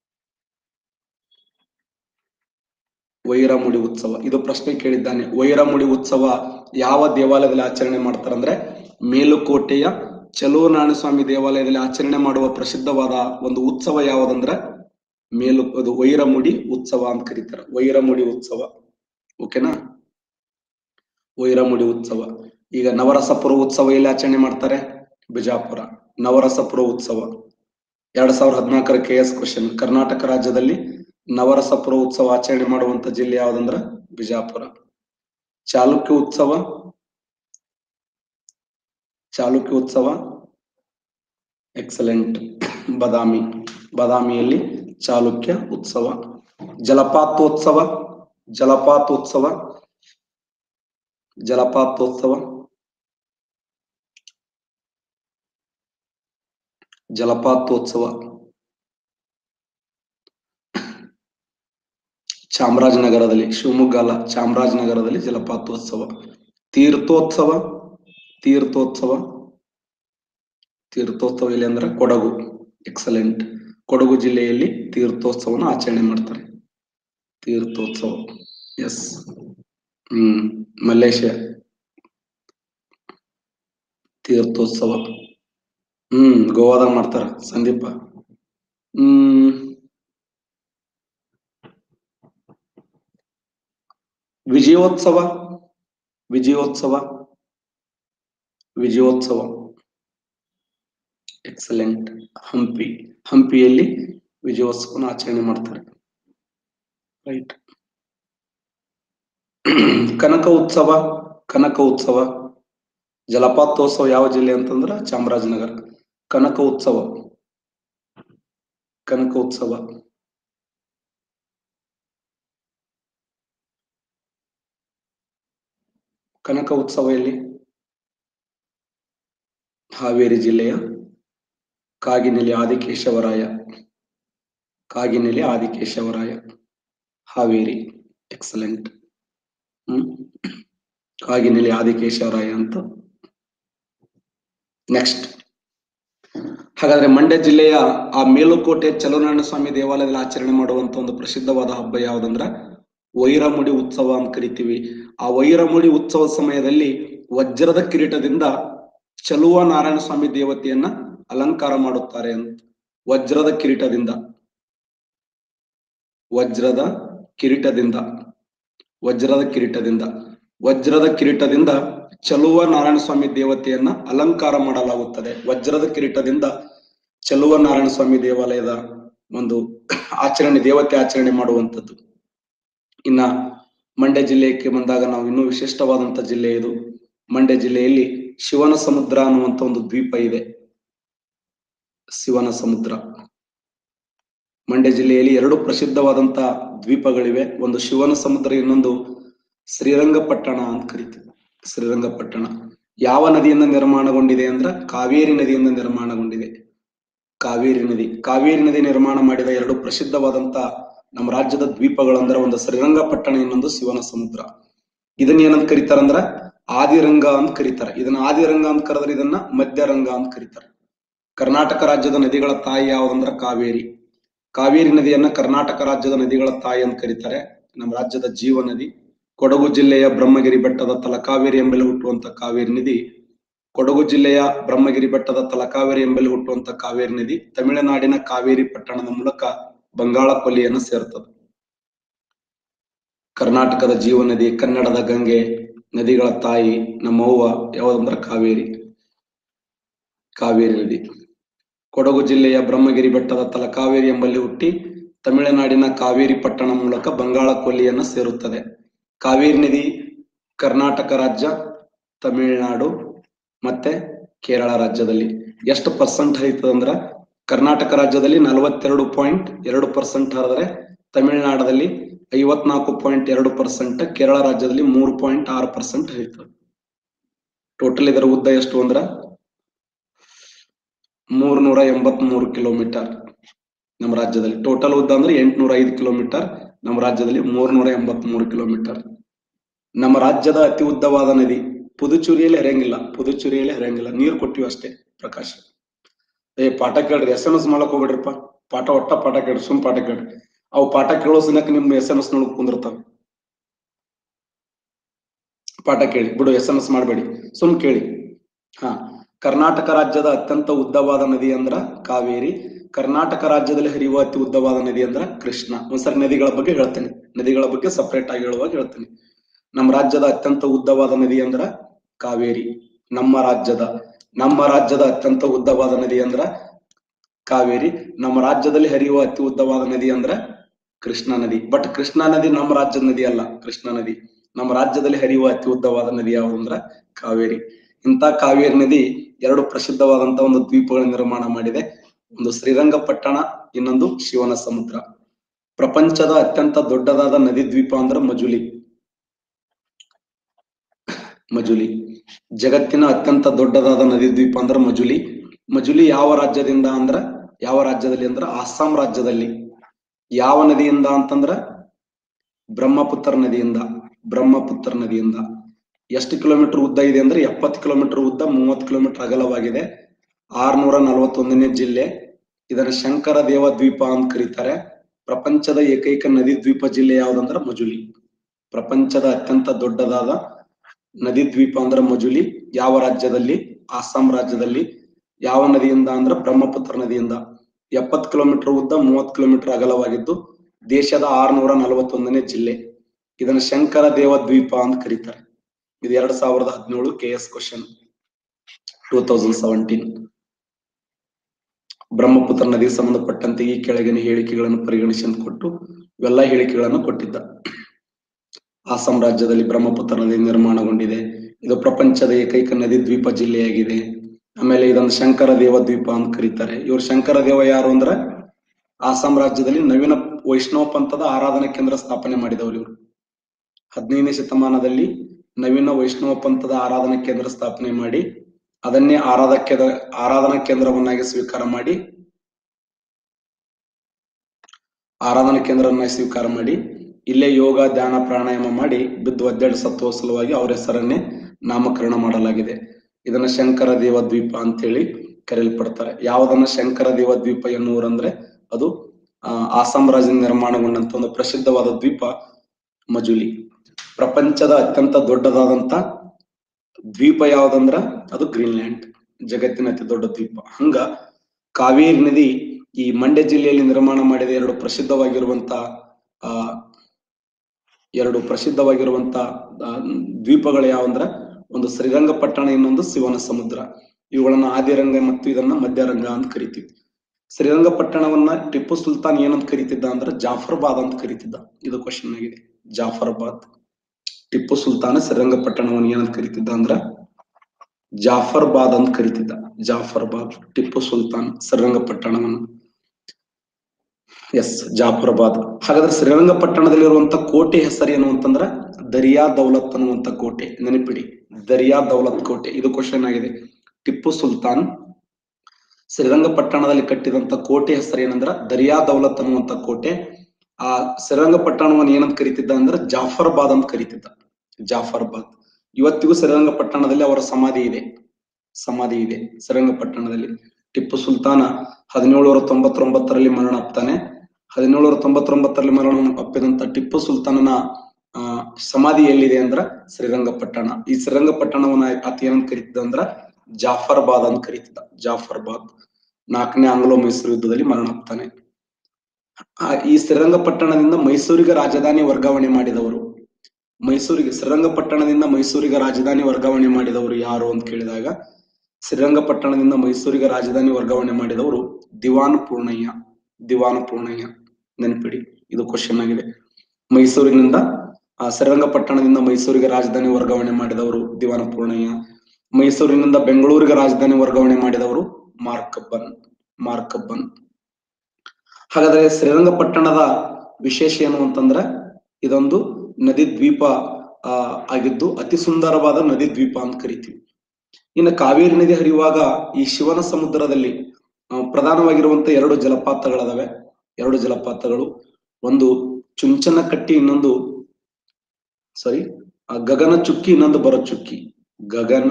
Speaker 1: ವೈರಮುಡಿ ಉತ್ಸವ ಇದು ಪ್ರಶ್ನೆ ಕೇಳಿದ್ದಾನೆ ವೈರಮುಡಿ ಉತ್ಸವ ಯಾವ ದೇವಾಲಯದಲ್ಲಿ ಆಚರಣೆ ಮಾಡ್ತಾರಂದ್ರೆ ಮೇಲುಕೋಟೆಯ ಚಲುವನಾರಾಯಣ ಸ್ವಾಮಿ ದೇವಾಲಯದಲ್ಲಿ ಆಚರಣೆ ಮಾಡುವ ಪ್ರಸಿದ್ಧವಾದ ಒಂದು ಉತ್ಸವ ಯಾವುದಂದ್ರೆ ಮೇಲು ಅದು ವೈರಮುಡಿ ಉತ್ಸವ ಅಂತ ಕರೀತಾರೆ ವೈರಮುಡಿ ಉತ್ಸವ ಓಕೆನಾ ವೈರಮುಡಿ ಉತ್ಸವ ಈಗ ನವರಸಪುರ ಉತ್ಸವ ಎಲ್ಲಿ ಆಚರಣೆ ಮಾಡ್ತಾರೆ ಬಿಜಾಪುರ ನವರಸಪುರ ಉತ್ಸವ ಎರಡ್ ಸಾವಿರದ ಹದಿನಾಲ್ಕರ ಕೆ ಎಸ್ ಕ್ವಶನ್ ಕರ್ನಾಟಕ ರಾಜ್ಯದಲ್ಲಿ ನವರಸಪುರ ಉತ್ಸವ ಆಚರಣೆ ಮಾಡುವಂತ ಜಿಲ್ಲೆ ಯಾವ್ದಂದ್ರ ಬಿಜಾಪುರ ಚಾಲುಕ್ಯ ಉತ್ಸವ ಚಾಲುಕ್ಯ ಉತ್ಸವ ಎಕ್ಸಲೆಂಟ್ ಬದಾಮಿ ಬದಾಮಿಯಲ್ಲಿ ಚಾಲುಕ್ಯ ಉತ್ಸವ ಜಲಪಾತೋತ್ಸವ ಜಲಪಾತೋತ್ಸವ ಜಲಪಾತೋತ್ಸವ ಜಲಪಾತೋತ್ಸವ ಚಾಮರಾಜನಗರದಲ್ಲಿ ಶಿವಮೊಗ್ಗ ಅಲ್ಲ ಚಾಮರಾಜನಗರದಲ್ಲಿ ಜಲಪಾತೋತ್ಸವ ತೀರ್ಥೋತ್ಸವ ತೀರ್ಥೋತ್ಸವ ತೀರ್ಥೋತ್ಸವ ಎಲ್ಲಿ ಅಂದ್ರೆ ಕೊಡಗು ಎಕ್ಸಲೆಂಟ್ ಕೊಡಗು ಜಿಲ್ಲೆಯಲ್ಲಿ ತೀರ್ಥೋತ್ಸವನ ಆಚರಣೆ ಮಾಡ್ತಾರೆ ತೀರ್ಥೋತ್ಸವ ಎಸ್ ಹ್ಮ್ ಮಲೇಷ್ಯಾ ತೀರ್ಥೋತ್ಸವ ಹ್ಮ್ ಗೋವಾದಾಗ ಮಾಡ್ತಾರ ಸಂದೀಪ ಹ್ಮ್ ವಿಜಯೋತ್ಸವ ವಿಜಯೋತ್ಸವ ವಿಜಯೋತ್ಸವ ಎಕ್ಸಲೆಂಟ್ ಹಂಪಿ ಹಂಪಿಯಲ್ಲಿ ವಿಜಯೋತ್ಸವನ ಆಚರಣೆ ಮಾಡ್ತಾರೆ ರೈಟ್ ಕನಕ ಉತ್ಸವ ಕನಕ ಉತ್ಸವ ಜಲಪಾತೋತ್ಸವ ಯಾವ ಜಿಲ್ಲೆ ಅಂತಂದ್ರ ಚಾಮರಾಜನಗರ ಕನಕ ಉತ್ಸವ ಕನಕ ಉತ್ಸವ ಕನಕ ಉತ್ಸವ ಎಲ್ಲಿ ಹಾವೇರಿ ಜಿಲ್ಲೆಯ ಕಾಗಿನೆಲೆ ಆದಿಕೇಶವರಾಯ ಕಾಗಿನೆಲೆ ಆದಿಕೇಶವರಾಯ ಹಾವೇರಿ ಎಕ್ಸಲೆಂಟ್ ಹ್ಮ್ ಕಾಗಿನೆಲೆ ಆದಿಕೇಶವರಾಯ ಅಂತ ನೆಕ್ಸ್ಟ್ ಹಾಗಾದ್ರೆ ಮಂಡ್ಯ ಜಿಲ್ಲೆಯ ಆ ಮೇಲುಕೋಟೆ ಚಲುನಾರಾಯಣ ಸ್ವಾಮಿ ದೇವಾಲಯದಲ್ಲಿ ಆಚರಣೆ ಮಾಡುವಂತ ಒಂದು ಪ್ರಸಿದ್ಧವಾದ ಹಬ್ಬ ಯಾವ್ದಂದ್ರ ವೈರಮುಡಿ ಉತ್ಸವ ಅಂತ ಕರಿತೀವಿ ಆ ವೈರಮುಡಿ ಉತ್ಸವ ಸಮಯದಲ್ಲಿ ವಜ್ರದ ಕಿರೀಟದಿಂದ ಚಲುವ ನಾರಾಯಣ ಸ್ವಾಮಿ ದೇವತೆಯನ್ನ ಅಲಂಕಾರ ಮಾಡುತ್ತಾರೆ ಅಂತ ವಜ್ರದ ಕಿರೀಟದಿಂದ ವಜ್ರದ ಕಿರೀಟದಿಂದ ವಜ್ರದ ಕಿರೀಟದಿಂದ ವಜ್ರದ ಕಿರೀಟದಿಂದ ಚಲುವ ನಾರಾಯಣ ಸ್ವಾಮಿ ದೇವತೆಯನ್ನ ಅಲಂಕಾರ ಮಾಡಲಾಗುತ್ತದೆ ವಜ್ರದ ಕಿರೀಟದಿಂದ ಚಲುವ ನಾರಾಯಣ ಸ್ವಾಮಿ ದೇವಾಲಯದ ಒಂದು ಆಚರಣೆ ದೇವತೆ ಆಚರಣೆ ಮಾಡುವಂಥದ್ದು ಇನ್ನ ಮಂಡ್ಯ ಜಿಲ್ಲೆಗೆ ಬಂದಾಗ ನಾವು ಇನ್ನೂ ವಿಶಿಷ್ಟವಾದಂತ ಜಿಲ್ಲೆ ಇದು ಮಂಡ್ಯ ಜಿಲ್ಲೆಯಲ್ಲಿ ಶಿವನ ಸಮುದ್ರ ಅನ್ನುವಂತ ಒಂದು ದ್ವೀಪ ಇದೆ ಶಿವನ ಸಮುದ್ರ ಮಂಡ್ಯ ಜಿಲ್ಲೆಯಲ್ಲಿ ಎರಡು ಪ್ರಸಿದ್ಧವಾದಂತ ದ್ವೀಪಗಳಿವೆ ಒಂದು ಶಿವನ ಸಮುದ್ರ ಇನ್ನೊಂದು ಶ್ರೀರಂಗಪಟ್ಟಣ ಅಂತ ಕರಿತೀವಿ ಶ್ರೀರಂಗಪಟ್ಟಣ ಯಾವ ನದಿಯಿಂದ ನಿರ್ಮಾಣಗೊಂಡಿದೆ ಅಂದ್ರ ಕಾವೇರಿ ನದಿಯಿಂದ ನಿರ್ಮಾಣಗೊಂಡಿದೆ ಕಾವೇರಿ ನದಿ ಕಾವೇರಿ ನದಿ ನಿರ್ಮಾಣ ಮಾಡಿದ ಎರಡು ಪ್ರಸಿದ್ಧವಾದಂತ ನಮ್ಮ ರಾಜ್ಯದ ದ್ವೀಪಗಳಂದ್ರೆ ಒಂದು ಶ್ರೀರಂಗಪಟ್ಟಣ ಇನ್ನೊಂದು ಶಿವನ ಸಮುದ್ರ ಇದನ್ನ ಏನಂತ ಕರೀತಾರಂದ್ರ ಆದಿರಂಗ ಅಂತ ಕರೀತಾರೆ ಇದನ್ನ ಆದಿರಂಗ ಅಂತ ಕರೆದ್ರೆ ಇದನ್ನ ಮಧ್ಯರಂಗ ಅಂತ ಕರೀತಾರೆ ಕರ್ನಾಟಕ ರಾಜ್ಯದ ನದಿಗಳ ತಾಯಿ ಯಾವ್ದಂದ್ರ ಕಾವೇರಿ ಕಾವೇರಿ ನದಿಯನ್ನ ಕರ್ನಾಟಕ ರಾಜ್ಯದ ನದಿಗಳ ತಾಯಿ ಅಂತ ಕರೀತಾರೆ ನಮ್ಮ ರಾಜ್ಯದ ಜೀವ ನದಿ ಕೊಡಗು ಜಿಲ್ಲೆಯ ಬ್ರಹ್ಮಗಿರಿ ಬೆಟ್ಟದ ತಲಕಾವೇರಿ ಎಂಬಲ್ಲಿ ಹುಟ್ಟುವಂತ ಕಾವೇರಿ ನದಿ ಕೊಡಗು ಜಿಲ್ಲೆಯ ಬ್ರಹ್ಮಗಿರಿ ಬೆಟ್ಟದ ತಲಕಾವೇರಿ ಎಂಬಲ್ಲಿ ಹುಟ್ಟುವಂತ ಕಾವೇರಿ ನದಿ ತಮಿಳುನಾಡಿನ ಕಾವೇರಿ ಪಟ್ಟಣದ ಮೂಲಕ ಬಂಗಾಳ ಕೊಲ್ಲಿಯನ್ನು ಸೇರ್ತದೆ ಕರ್ನಾಟಕದ ಜೀವ ನದಿ ಕನ್ನಡದ ಗಂಗೆ ನದಿಗಳ ತಾಯಿ ನಮ್ಮವ್ವ ಯಾವುದಂದ್ರ ಕಾವೇರಿ ಕಾವೇರಿ ನದಿ ಕೊಡಗು ಜಿಲ್ಲೆಯ ಬ್ರಹ್ಮಗಿರಿ ಬೆಟ್ಟದ ತಲಕಾವೇರಿ ಎಂಬಲ್ಲಿ ಹುಟ್ಟಿ ತಮಿಳುನಾಡಿನ ಕಾವೇರಿ ಪಟ್ಟಣ ಮೂಲಕ ಬಂಗಾಳ ಕೊಲ್ಲಿಯನ್ನು ಸೇರುತ್ತದೆ ಕಾವೇರಿ ನದಿ ಕರ್ನಾಟಕ ರಾಜ್ಯ ತಮಿಳುನಾಡು ಮತ್ತೆ ಕೇರಳ ರಾಜ್ಯದಲ್ಲಿ ಎಷ್ಟು ಪರ್ಸೆಂಟ್ ಹರಿತದಂದ್ರ ಕರ್ನಾಟಕ ರಾಜ್ಯದಲ್ಲಿ ನಲವತ್ತೆರಡು ಪಾಯಿಂಟ್ ಎರಡು ಪರ್ಸೆಂಟ್ ಹರಿದ್ರೆ ತಮಿಳುನಾಡದಲ್ಲಿ ಐವತ್ನಾಲ್ಕು ಪಾಯಿಂಟ್ ಎರಡು ಪರ್ಸೆಂಟ್ ಕೇರಳ ರಾಜ್ಯದಲ್ಲಿ ಮೂರು ಪಾಯಿಂಟ್ ಆರು ಪರ್ಸೆಂಟ್ ಹರಿತದೆ ಟೋಟಲ್ ಇದರ ಉದ್ದ ಎಷ್ಟು ಅಂದ್ರ ಮೂರ್ನೂರ ಎಂಬತ್ ಮೂರು ಕಿಲೋಮೀಟರ್ ನಮ್ಮ ರಾಜ್ಯದಲ್ಲಿ ಟೋಟಲ್ ಉದ್ದ ಅಂದ್ರೆ ಎಂಟ್ನೂರ ಐದು ಕಿಲೋಮೀಟರ್ ನಮ್ಮ ರಾಜ್ಯದಲ್ಲಿ ಮೂರ್ನೂರ ಎಂಬತ್ ಮೂರು ಕಿಲೋಮೀಟರ್ ನಮ್ಮ ರಾಜ್ಯದ ಅತಿ ಉದ್ದವಾದ ನದಿ ಪುದುಚೇರಿಯಲ್ಲಿ ಹರಿಯಂಗಿಲ್ಲ ಪುದುಚೇರಿಯಲ್ಲಿ ಹರಿಯಂಗಿಲ್ಲ ನೀರು ಕೊಟ್ಟಿವಿ ಅಷ್ಟೇ ಪ್ರಕಾಶ್ ಏ ಪಾಠ ಕೇಳ್ರಿ ಎಸ್ ಎಂ ಎಸ್ ಮಾಡಕ್ ಹೋಗ್ಬಿಡ್ರಿಪ್ಪ ಪಾಠ ಒಟ್ಟ ಪಾಠ ಕೇಳ್ರಿ ಸುಮ್ ಪಾಠ ಕೇಳ್ರಿ ಅವು ಪಾಠ ಕೇಳೋ ಸನಕ ನಿಮ್ ಎಸ್ ಎಂ ಎಸ್ ನೊಳಗ್ ಕುಂದಿರ್ತಾವ ಪಾಠ ಕೇಳಿ ಬಿಡು ಎಸ್ ಎಂ ಎಸ್ ಮಾಡಬೇಡಿ ಸುಮ್ ಕೇಳಿ ಹಾ ಕರ್ನಾಟಕ ರಾಜ್ಯದ ಅತ್ಯಂತ ಉದ್ದವಾದ ನದಿ ಅಂದ್ರ ಕಾವೇರಿ ಕರ್ನಾಟಕ ರಾಜ್ಯದಲ್ಲಿ ಹರಿಯುವ ಅತಿ ಉದ್ದವಾದ ನದಿ ಅಂದ್ರ ಕೃಷ್ಣ ಒಂದ್ಸರಿ ನದಿಗಳ ಬಗ್ಗೆ ಹೇಳ್ತೇನೆ ನದಿಗಳ ಬಗ್ಗೆ ಸಪರೇಟ್ ಆಗಿ ಹೇಳುವಾಗ ಹೇಳ್ತೇನೆ ನಮ್ಮ ರಾಜ್ಯದ ಅತ್ಯಂತ ಉದ್ದವಾದ ನದಿ ಅಂದ್ರ ಕಾವೇರಿ ನಮ್ಮ ರಾಜ್ಯದ ನಮ್ಮ ರಾಜ್ಯದ ಅತ್ಯಂತ ಉದ್ದವಾದ ನದಿ ಅಂದ್ರ ಕಾವೇರಿ ನಮ್ಮ ರಾಜ್ಯದಲ್ಲಿ ಹರಿಯುವ ಅತಿ ಉದ್ದವಾದ ನದಿ ಅಂದ್ರ ಕೃಷ್ಣಾ ನದಿ ಬಟ್ ಕೃಷ್ಣಾ ನದಿ ನಮ್ಮ ರಾಜ್ಯದ ನದಿ ಅಲ್ಲ ಕೃಷ್ಣಾ ನದಿ ನಮ್ಮ ರಾಜ್ಯದಲ್ಲಿ ಹರಿಯುವ ಅತಿ ಉದ್ದವಾದ ನದಿ ಯಾವುದಂದ್ರ ಕಾವೇರಿ ಇಂಥ ಕಾವೇರಿ ನದಿ ಎರಡು ಪ್ರಸಿದ್ಧವಾದಂತ ಒಂದು ದ್ವೀಪಗಳ ನಿರ್ಮಾಣ ಮಾಡಿದೆ ಒಂದು ಶ್ರೀರಂಗಪಟ್ಟಣ ಇನ್ನೊಂದು ಶಿವನ ಸಮುದ್ರ ಪ್ರಪಂಚದ ಅತ್ಯಂತ ದೊಡ್ಡದಾದ ನದಿ ದ್ವೀಪ ಅಂದ್ರ ಮಜುಲಿ ಮಜುಲಿ ಜಗತ್ತಿನ ಅತ್ಯಂತ ದೊಡ್ಡದಾದ ನದಿ ದ್ವೀಪ ಅಂದ್ರ ಮಜುಲಿ ಮಜುಲಿ ಯಾವ ರಾಜ್ಯದಿಂದ ಅಂದ್ರ ಯಾವ ರಾಜ್ಯದಲ್ಲಿ ಅಂದ್ರ ಅಸ್ಸಾಂ ರಾಜ್ಯದಲ್ಲಿ ಯಾವ ನದಿಯಿಂದ ಅಂತಂದ್ರ ಬ್ರಹ್ಮಪುತ್ರ ನದಿಯಿಂದ ಬ್ರಹ್ಮಪುತ್ರ ನದಿಯಿಂದ ಎಷ್ಟು ಕಿಲೋಮೀಟರ್ ಉದ್ದ ಇದೆ ಅಂದ್ರೆ ಎಪ್ಪತ್ತು ಕಿಲೋಮೀಟರ್ ಉದ್ದ ಮೂವತ್ತು ಕಿಲೋಮೀಟರ್ ಅಗಲವಾಗಿದೆ ಆರ್ನೂರ ನಲವತ್ತೊಂದನೇ ಜಿಲ್ಲೆ ಇದನ್ನ ಶಂಕರ ದೇವ ದ್ವೀಪ ಅಂತ ಕರೀತಾರೆ ಪ್ರಪಂಚದ ಏಕೈಕ ನದಿ ದ್ವೀಪ ಜಿಲ್ಲೆ ಯಾವ್ದಂದ್ರ ಮಜುಲಿ ಪ್ರಪಂಚದ ಅತ್ಯಂತ ದೊಡ್ಡದಾದ ನದಿ ದ್ವೀಪ ಅಂದ್ರ ಮಜುಲಿ ಯಾವ ರಾಜ್ಯದಲ್ಲಿ ಅಸ್ಸಾಂ ರಾಜ್ಯದಲ್ಲಿ ಯಾವ ನದಿಯಿಂದ ಅಂದ್ರ ಬ್ರಹ್ಮಪುತ್ರ ನದಿಯಿಂದ ಎಪ್ಪತ್ತು ಕಿಲೋಮೀಟರ್ ಉದ್ದ ಮೂವತ್ತು ಕಿಲೋಮೀಟರ್ ಅಗಲವಾಗಿದ್ದು ದೇಶದ ಆರ್ನೂರ ನಲವತ್ತೊಂದನೇ ಜಿಲ್ಲೆ ಇದನ್ನ ಶಂಕರ ದೇವ ದ್ವೀಪ ಅಂತ ಕರೀತಾರೆ ಇದು ಎರಡ್ ಸಾವಿರದ ಹದಿನೇಳು K S question two thousand seventeen Brahmaputra ನದಿಗೆ ಸಂಬಂಧಪಟ್ಟಂತೆ ಈ ಕೆಳಗಿನ ಹೇಳಿಕೆಗಳನ್ನು ಪರಿಗಣಿಸಿ ಅಂತ ಕೊಟ್ಟು ಇವೆಲ್ಲ ಹೇಳಿಕೆಗಳನ್ನು ಕೊಟ್ಟಿದ್ದ ಅಸ್ಸಾಂ ರಾಜ್ಯದಲ್ಲಿ ಬ್ರಹ್ಮಪುತ್ರ ನದಿ ನಿರ್ಮಾಣಗೊಂಡಿದೆ ಇದು ಪ್ರಪಂಚದ ಏಕೈಕ ನದಿ ದ್ವೀಪ ಜಿಲ್ಲೆಯಾಗಿದೆ ಆಮೇಲೆ ಇದೊಂದು ಶಂಕರ ದೇವ ದ್ವೀಪ ಅಂತ ಕರೀತಾರೆ ಇವ್ರು ಶಂಕರ ದೇವ ಯಾರು ಅಂದ್ರ ಅಸ್ಸಾಂ ರಾಜ್ಯದಲ್ಲಿ ನವೀನ ವೈಷ್ಣವ ಪಂಥದ ಆರಾಧನಾ ಕೇಂದ್ರ ಸ್ಥಾಪನೆ ಮಾಡಿದವರು ಇವರು ಹದಿನೈದನೇ ಶತಮಾನದಲ್ಲಿ ನವೀನ ವೈಷ್ಣವ ಪಂಥದ ಆರಾಧನಾ ಕೇಂದ್ರ ಸ್ಥಾಪನೆ ಮಾಡಿ ಅದನ್ನೇ ಆರಾಧಕ್ಕೆ ಆರಾಧನಾ ಕೇಂದ್ರವನ್ನಾಗಿ ಸ್ವೀಕಾರ ಮಾಡಿ ಆರಾಧನಾ ಕೇಂದ್ರವನ್ನಾಗಿ ಸ್ವೀಕಾರ ಮಾಡಿ ಇಲ್ಲೇ ಯೋಗ ಧ್ಯಾನ ಪ್ರಾಣಾಯಾಮ ಮಾಡಿ ಬಿದ್ದು ಒದ್ದೆಡು ಸತ್ವ ಸಲುವಾಗಿ ಅವರ ಹೆಸರನ್ನೇ ನಾಮಕರಣ ಮಾಡಲಾಗಿದೆ ಇದನ್ನ ಶಂಕರ ದೇವ ದ್ವೀಪ ಅಂತೇಳಿ ಕರೆಯಲ್ಪಡ್ತಾರೆ ಯಾವುದನ್ನ ಶಂಕರ ದೇವ ದ್ವೀಪ ಎನ್ನುವರಂದ್ರೆ ಅದು ಆ, ಆಸಾಂ ರಾಜ್ಯ ನಿರ್ಮಾಣಗೊಂಡಂತ ಒಂದು ಪ್ರಸಿದ್ಧವಾದ ದ್ವೀಪ ಮಜುಲಿ ಪ್ರಪಂಚದ ಅತ್ಯಂತ ದೊಡ್ಡದಾದಂತ ದ್ವೀಪ ಯಾವ್ದಂದ್ರ ಅದು ಗ್ರೀನ್ಲ್ಯಾಂಡ್ ಜಗತ್ತಿನ ಅತಿ ದೊಡ್ಡ ದ್ವೀಪ ಹಂಗ ಕಾವೇರಿ ನದಿ ಈ ಮಂಡ್ಯ ಜಿಲ್ಲೆಯಲ್ಲಿ ನಿರ್ಮಾಣ ಮಾಡಿದ ಎರಡು ಪ್ರಸಿದ್ಧವಾಗಿರುವಂತ ಆ ಎರಡು ಪ್ರಸಿದ್ಧವಾಗಿರುವಂತ ಆ, ದ್ವೀಪಗಳು ಯಾವಂದ್ರ ಒಂದು ಶ್ರೀರಂಗಪಟ್ಟಣ ಇನ್ನೊಂದು ಶಿವನ ಸಮುದ್ರ ಇವುಗಳನ್ನ ಆದಿರಂಗ ಮತ್ತು ಇದನ್ನ ಮಧ್ಯರಂಗ ಅಂತ ಕರಿತೀವಿ ಶ್ರೀರಂಗಪಟ್ಟಣವನ್ನ ಟಿಪ್ಪು ಸುಲ್ತಾನ್ ಏನಂತ ಕರಿತಿದ್ದ ಅಂದ್ರೆ ಜಾಫರ್ಬಾದ್ ಅಂತ ಕರಿತಿದ್ದ ಇದು ಕ್ವಶನ್ ಆಗಿದೆ ಜಾಫರ್ಬಾದ್ ಟಿಪ್ಪು ಸುಲ್ತಾನ ಶ್ರೀರಂಗಪಟ್ಟಣವನ್ನು ಏನಂತ ಕರಿತಿದ್ದ ಅಂದ್ರ ಜಾಫರ್ಬಾದ್ ಅಂತ ಕರಿತಿದ್ದ ಜಾಫರ್ಬಾದ್ ಟಿಪ್ಪು ಸುಲ್ತಾನ್ ಶ್ರೀರಂಗಪಟ್ಟಣವನ್ನು ಎಸ್ ಜಾಫರ್ಬಾದ್ ಹಾಗಾದ್ರೆ ಶ್ರೀರಂಗಪಟ್ಟಣದಲ್ಲಿರುವಂತ ಕೋಟೆ ಹೆಸರು ಏನು ಅಂತಂದ್ರ ದರಿಯಾ ದೌಲತ್ ಅನ್ನುವಂತ ಕೋಟೆ ನೆನಪಿಡಿ ದರಿಯಾ ದೌಲತ್ ಕೋಟೆ ಇದು ಕ್ವಶನ್ ಆಗಿದೆ ಟಿಪ್ಪು ಸುಲ್ತಾನ್ ಶ್ರೀರಂಗಪಟ್ಟಣದಲ್ಲಿ ಕಟ್ಟಿದಂತ ಕೋಟೆ ಹೆಸರು ಏನಂದ್ರ ದರಿಯಾ ದೌಲತ್ ಅನ್ನುವಂತ ಕೋಟೆ ಆ ಶ್ರೀರಂಗಪಟ್ಟಣವನ್ನು ಏನಂತ ಕರಿತಿದ್ದ ಅಂದ್ರೆ ಜಾಫರ್ಬಾದ್ ಅಂತ ಕರಿತಿದ್ದ ಜಾಫರ್ಬಾದ್ ಇವತ್ತಿಗೂ ಶ್ರೀರಂಗಪಟ್ಟಣದಲ್ಲಿ ಅವರ ಸಮಾಧಿ ಇದೆ ಸಮಾಧಿ ಇದೆ ಶ್ರೀರಂಗಪಟ್ಟಣದಲ್ಲಿ ಟಿಪ್ಪು ಸುಲ್ತಾನ ಹದಿನೇಳುನೂರ ತೊಂಬತ್ತೊಂಬತ್ತರಲ್ಲಿ ಮರಣ ಅಪ್ತಾನೆ ಹದಿನೇಳುನೂರ ತೊಂಬತ್ತೊಂಬತ್ತರಲ್ಲಿ ಮರಣ ಅಪ್ಪಿದಂತ ಟಿಪ್ಪು ಸುಲ್ತಾನನ ಆ ಸಮಾಧಿ ಎಲ್ಲಿದೆ ಅಂದ್ರ ಶ್ರೀರಂಗಪಟ್ಟಣ ಈ ಶ್ರೀರಂಗಪಟ್ಟಣವನ್ನ ಆತ ಏನಂತ ಕರಿತಿದ್ದ ಅಂದ್ರ ಜಾಫರ್ಬಾದ್ ಅಂತ ಕರಿತಿದ್ದ ಜಾಫರ್ಬಾದ್ ನಾಲ್ಕನೇ ಆಂಗ್ಲೋ ಮೈಸೂರು ಯುದ್ಧದಲ್ಲಿ ಮರಣ ಅಪ್ತಾನೆ ಆ ಈ ಶ್ರೀರಂಗಪಟ್ಟಣದಿಂದ ಮೈಸೂರಿಗೆ ರಾಜಧಾನಿ ವರ್ಗಾವಣೆ ಮಾಡಿದವರು ಮೈಸೂರಿಗೆ ಶ್ರೀರಂಗಪಟ್ಟಣದಿಂದ ಮೈಸೂರಿಗೆ ರಾಜಧಾನಿ ವರ್ಗಾವಣೆ ಮಾಡಿದವರು ಯಾರು ಅಂತ ಕೇಳಿದಾಗ ಶ್ರೀರಂಗಪಟ್ಟಣದಿಂದ ಮೈಸೂರಿಗೆ ರಾಜಧಾನಿ ವರ್ಗಾವಣೆ ಮಾಡಿದವರು ದಿವಾನ್ ಪೂರ್ಣಯ್ಯ ದಿವಾನ್ ಪೂರ್ಣಯ್ಯ ನೆನಪಿಡಿ ಇದು ಕ್ವಶನ್ ಆಗಿದೆ ಮೈಸೂರಿನಿಂದ ಆ ಶ್ರೀರಂಗಪಟ್ಟಣದಿಂದ ಮೈಸೂರಿಗೆ ರಾಜಧಾನಿ ವರ್ಗಾವಣೆ ಮಾಡಿದವರು ದಿವಾನ ಪೂರ್ಣಯ್ಯ ಮೈಸೂರಿನಿಂದ ಬೆಂಗಳೂರಿಗೆ ರಾಜಧಾನಿ ವರ್ಗಾವಣೆ ಮಾಡಿದವರು ಮಾರ್ಕಬ್ಬನ್ ಮಾರ್ಕಬ್ಬನ್ ಹಾಗಾದ್ರೆ ಶ್ರೀರಂಗಪಟ್ಟಣದ ವಿಶೇಷ ಏನು ಅಂತಂದ್ರ ಇದೊಂದು ನದಿ ದ್ವೀಪ ಆ ಆಗಿದ್ದು ಅತಿ ಸುಂದರವಾದ ನದಿ ದ್ವೀಪ ಅಂತ ಕರಿತೀವಿ ಇನ್ನು ಕಾವೇರಿ ನದಿ ಹರಿಯುವಾಗ ಈ ಶಿವನ ಸಮುದ್ರದಲ್ಲಿ ಆ, ಪ್ರಧಾನವಾಗಿರುವಂತ ಎರಡು ಜಲಪಾತಗಳದಾವೆ ಎರಡು ಜಲಪಾತಗಳು ಒಂದು ಚುಂಚನಕಟ್ಟಿ ಇನ್ನೊಂದು ಸಾರಿ ಗಗನ ಚುಕ್ಕಿ ಇನ್ನೊಂದು ಬರ ಚುಕ್ಕಿ ಗಗನ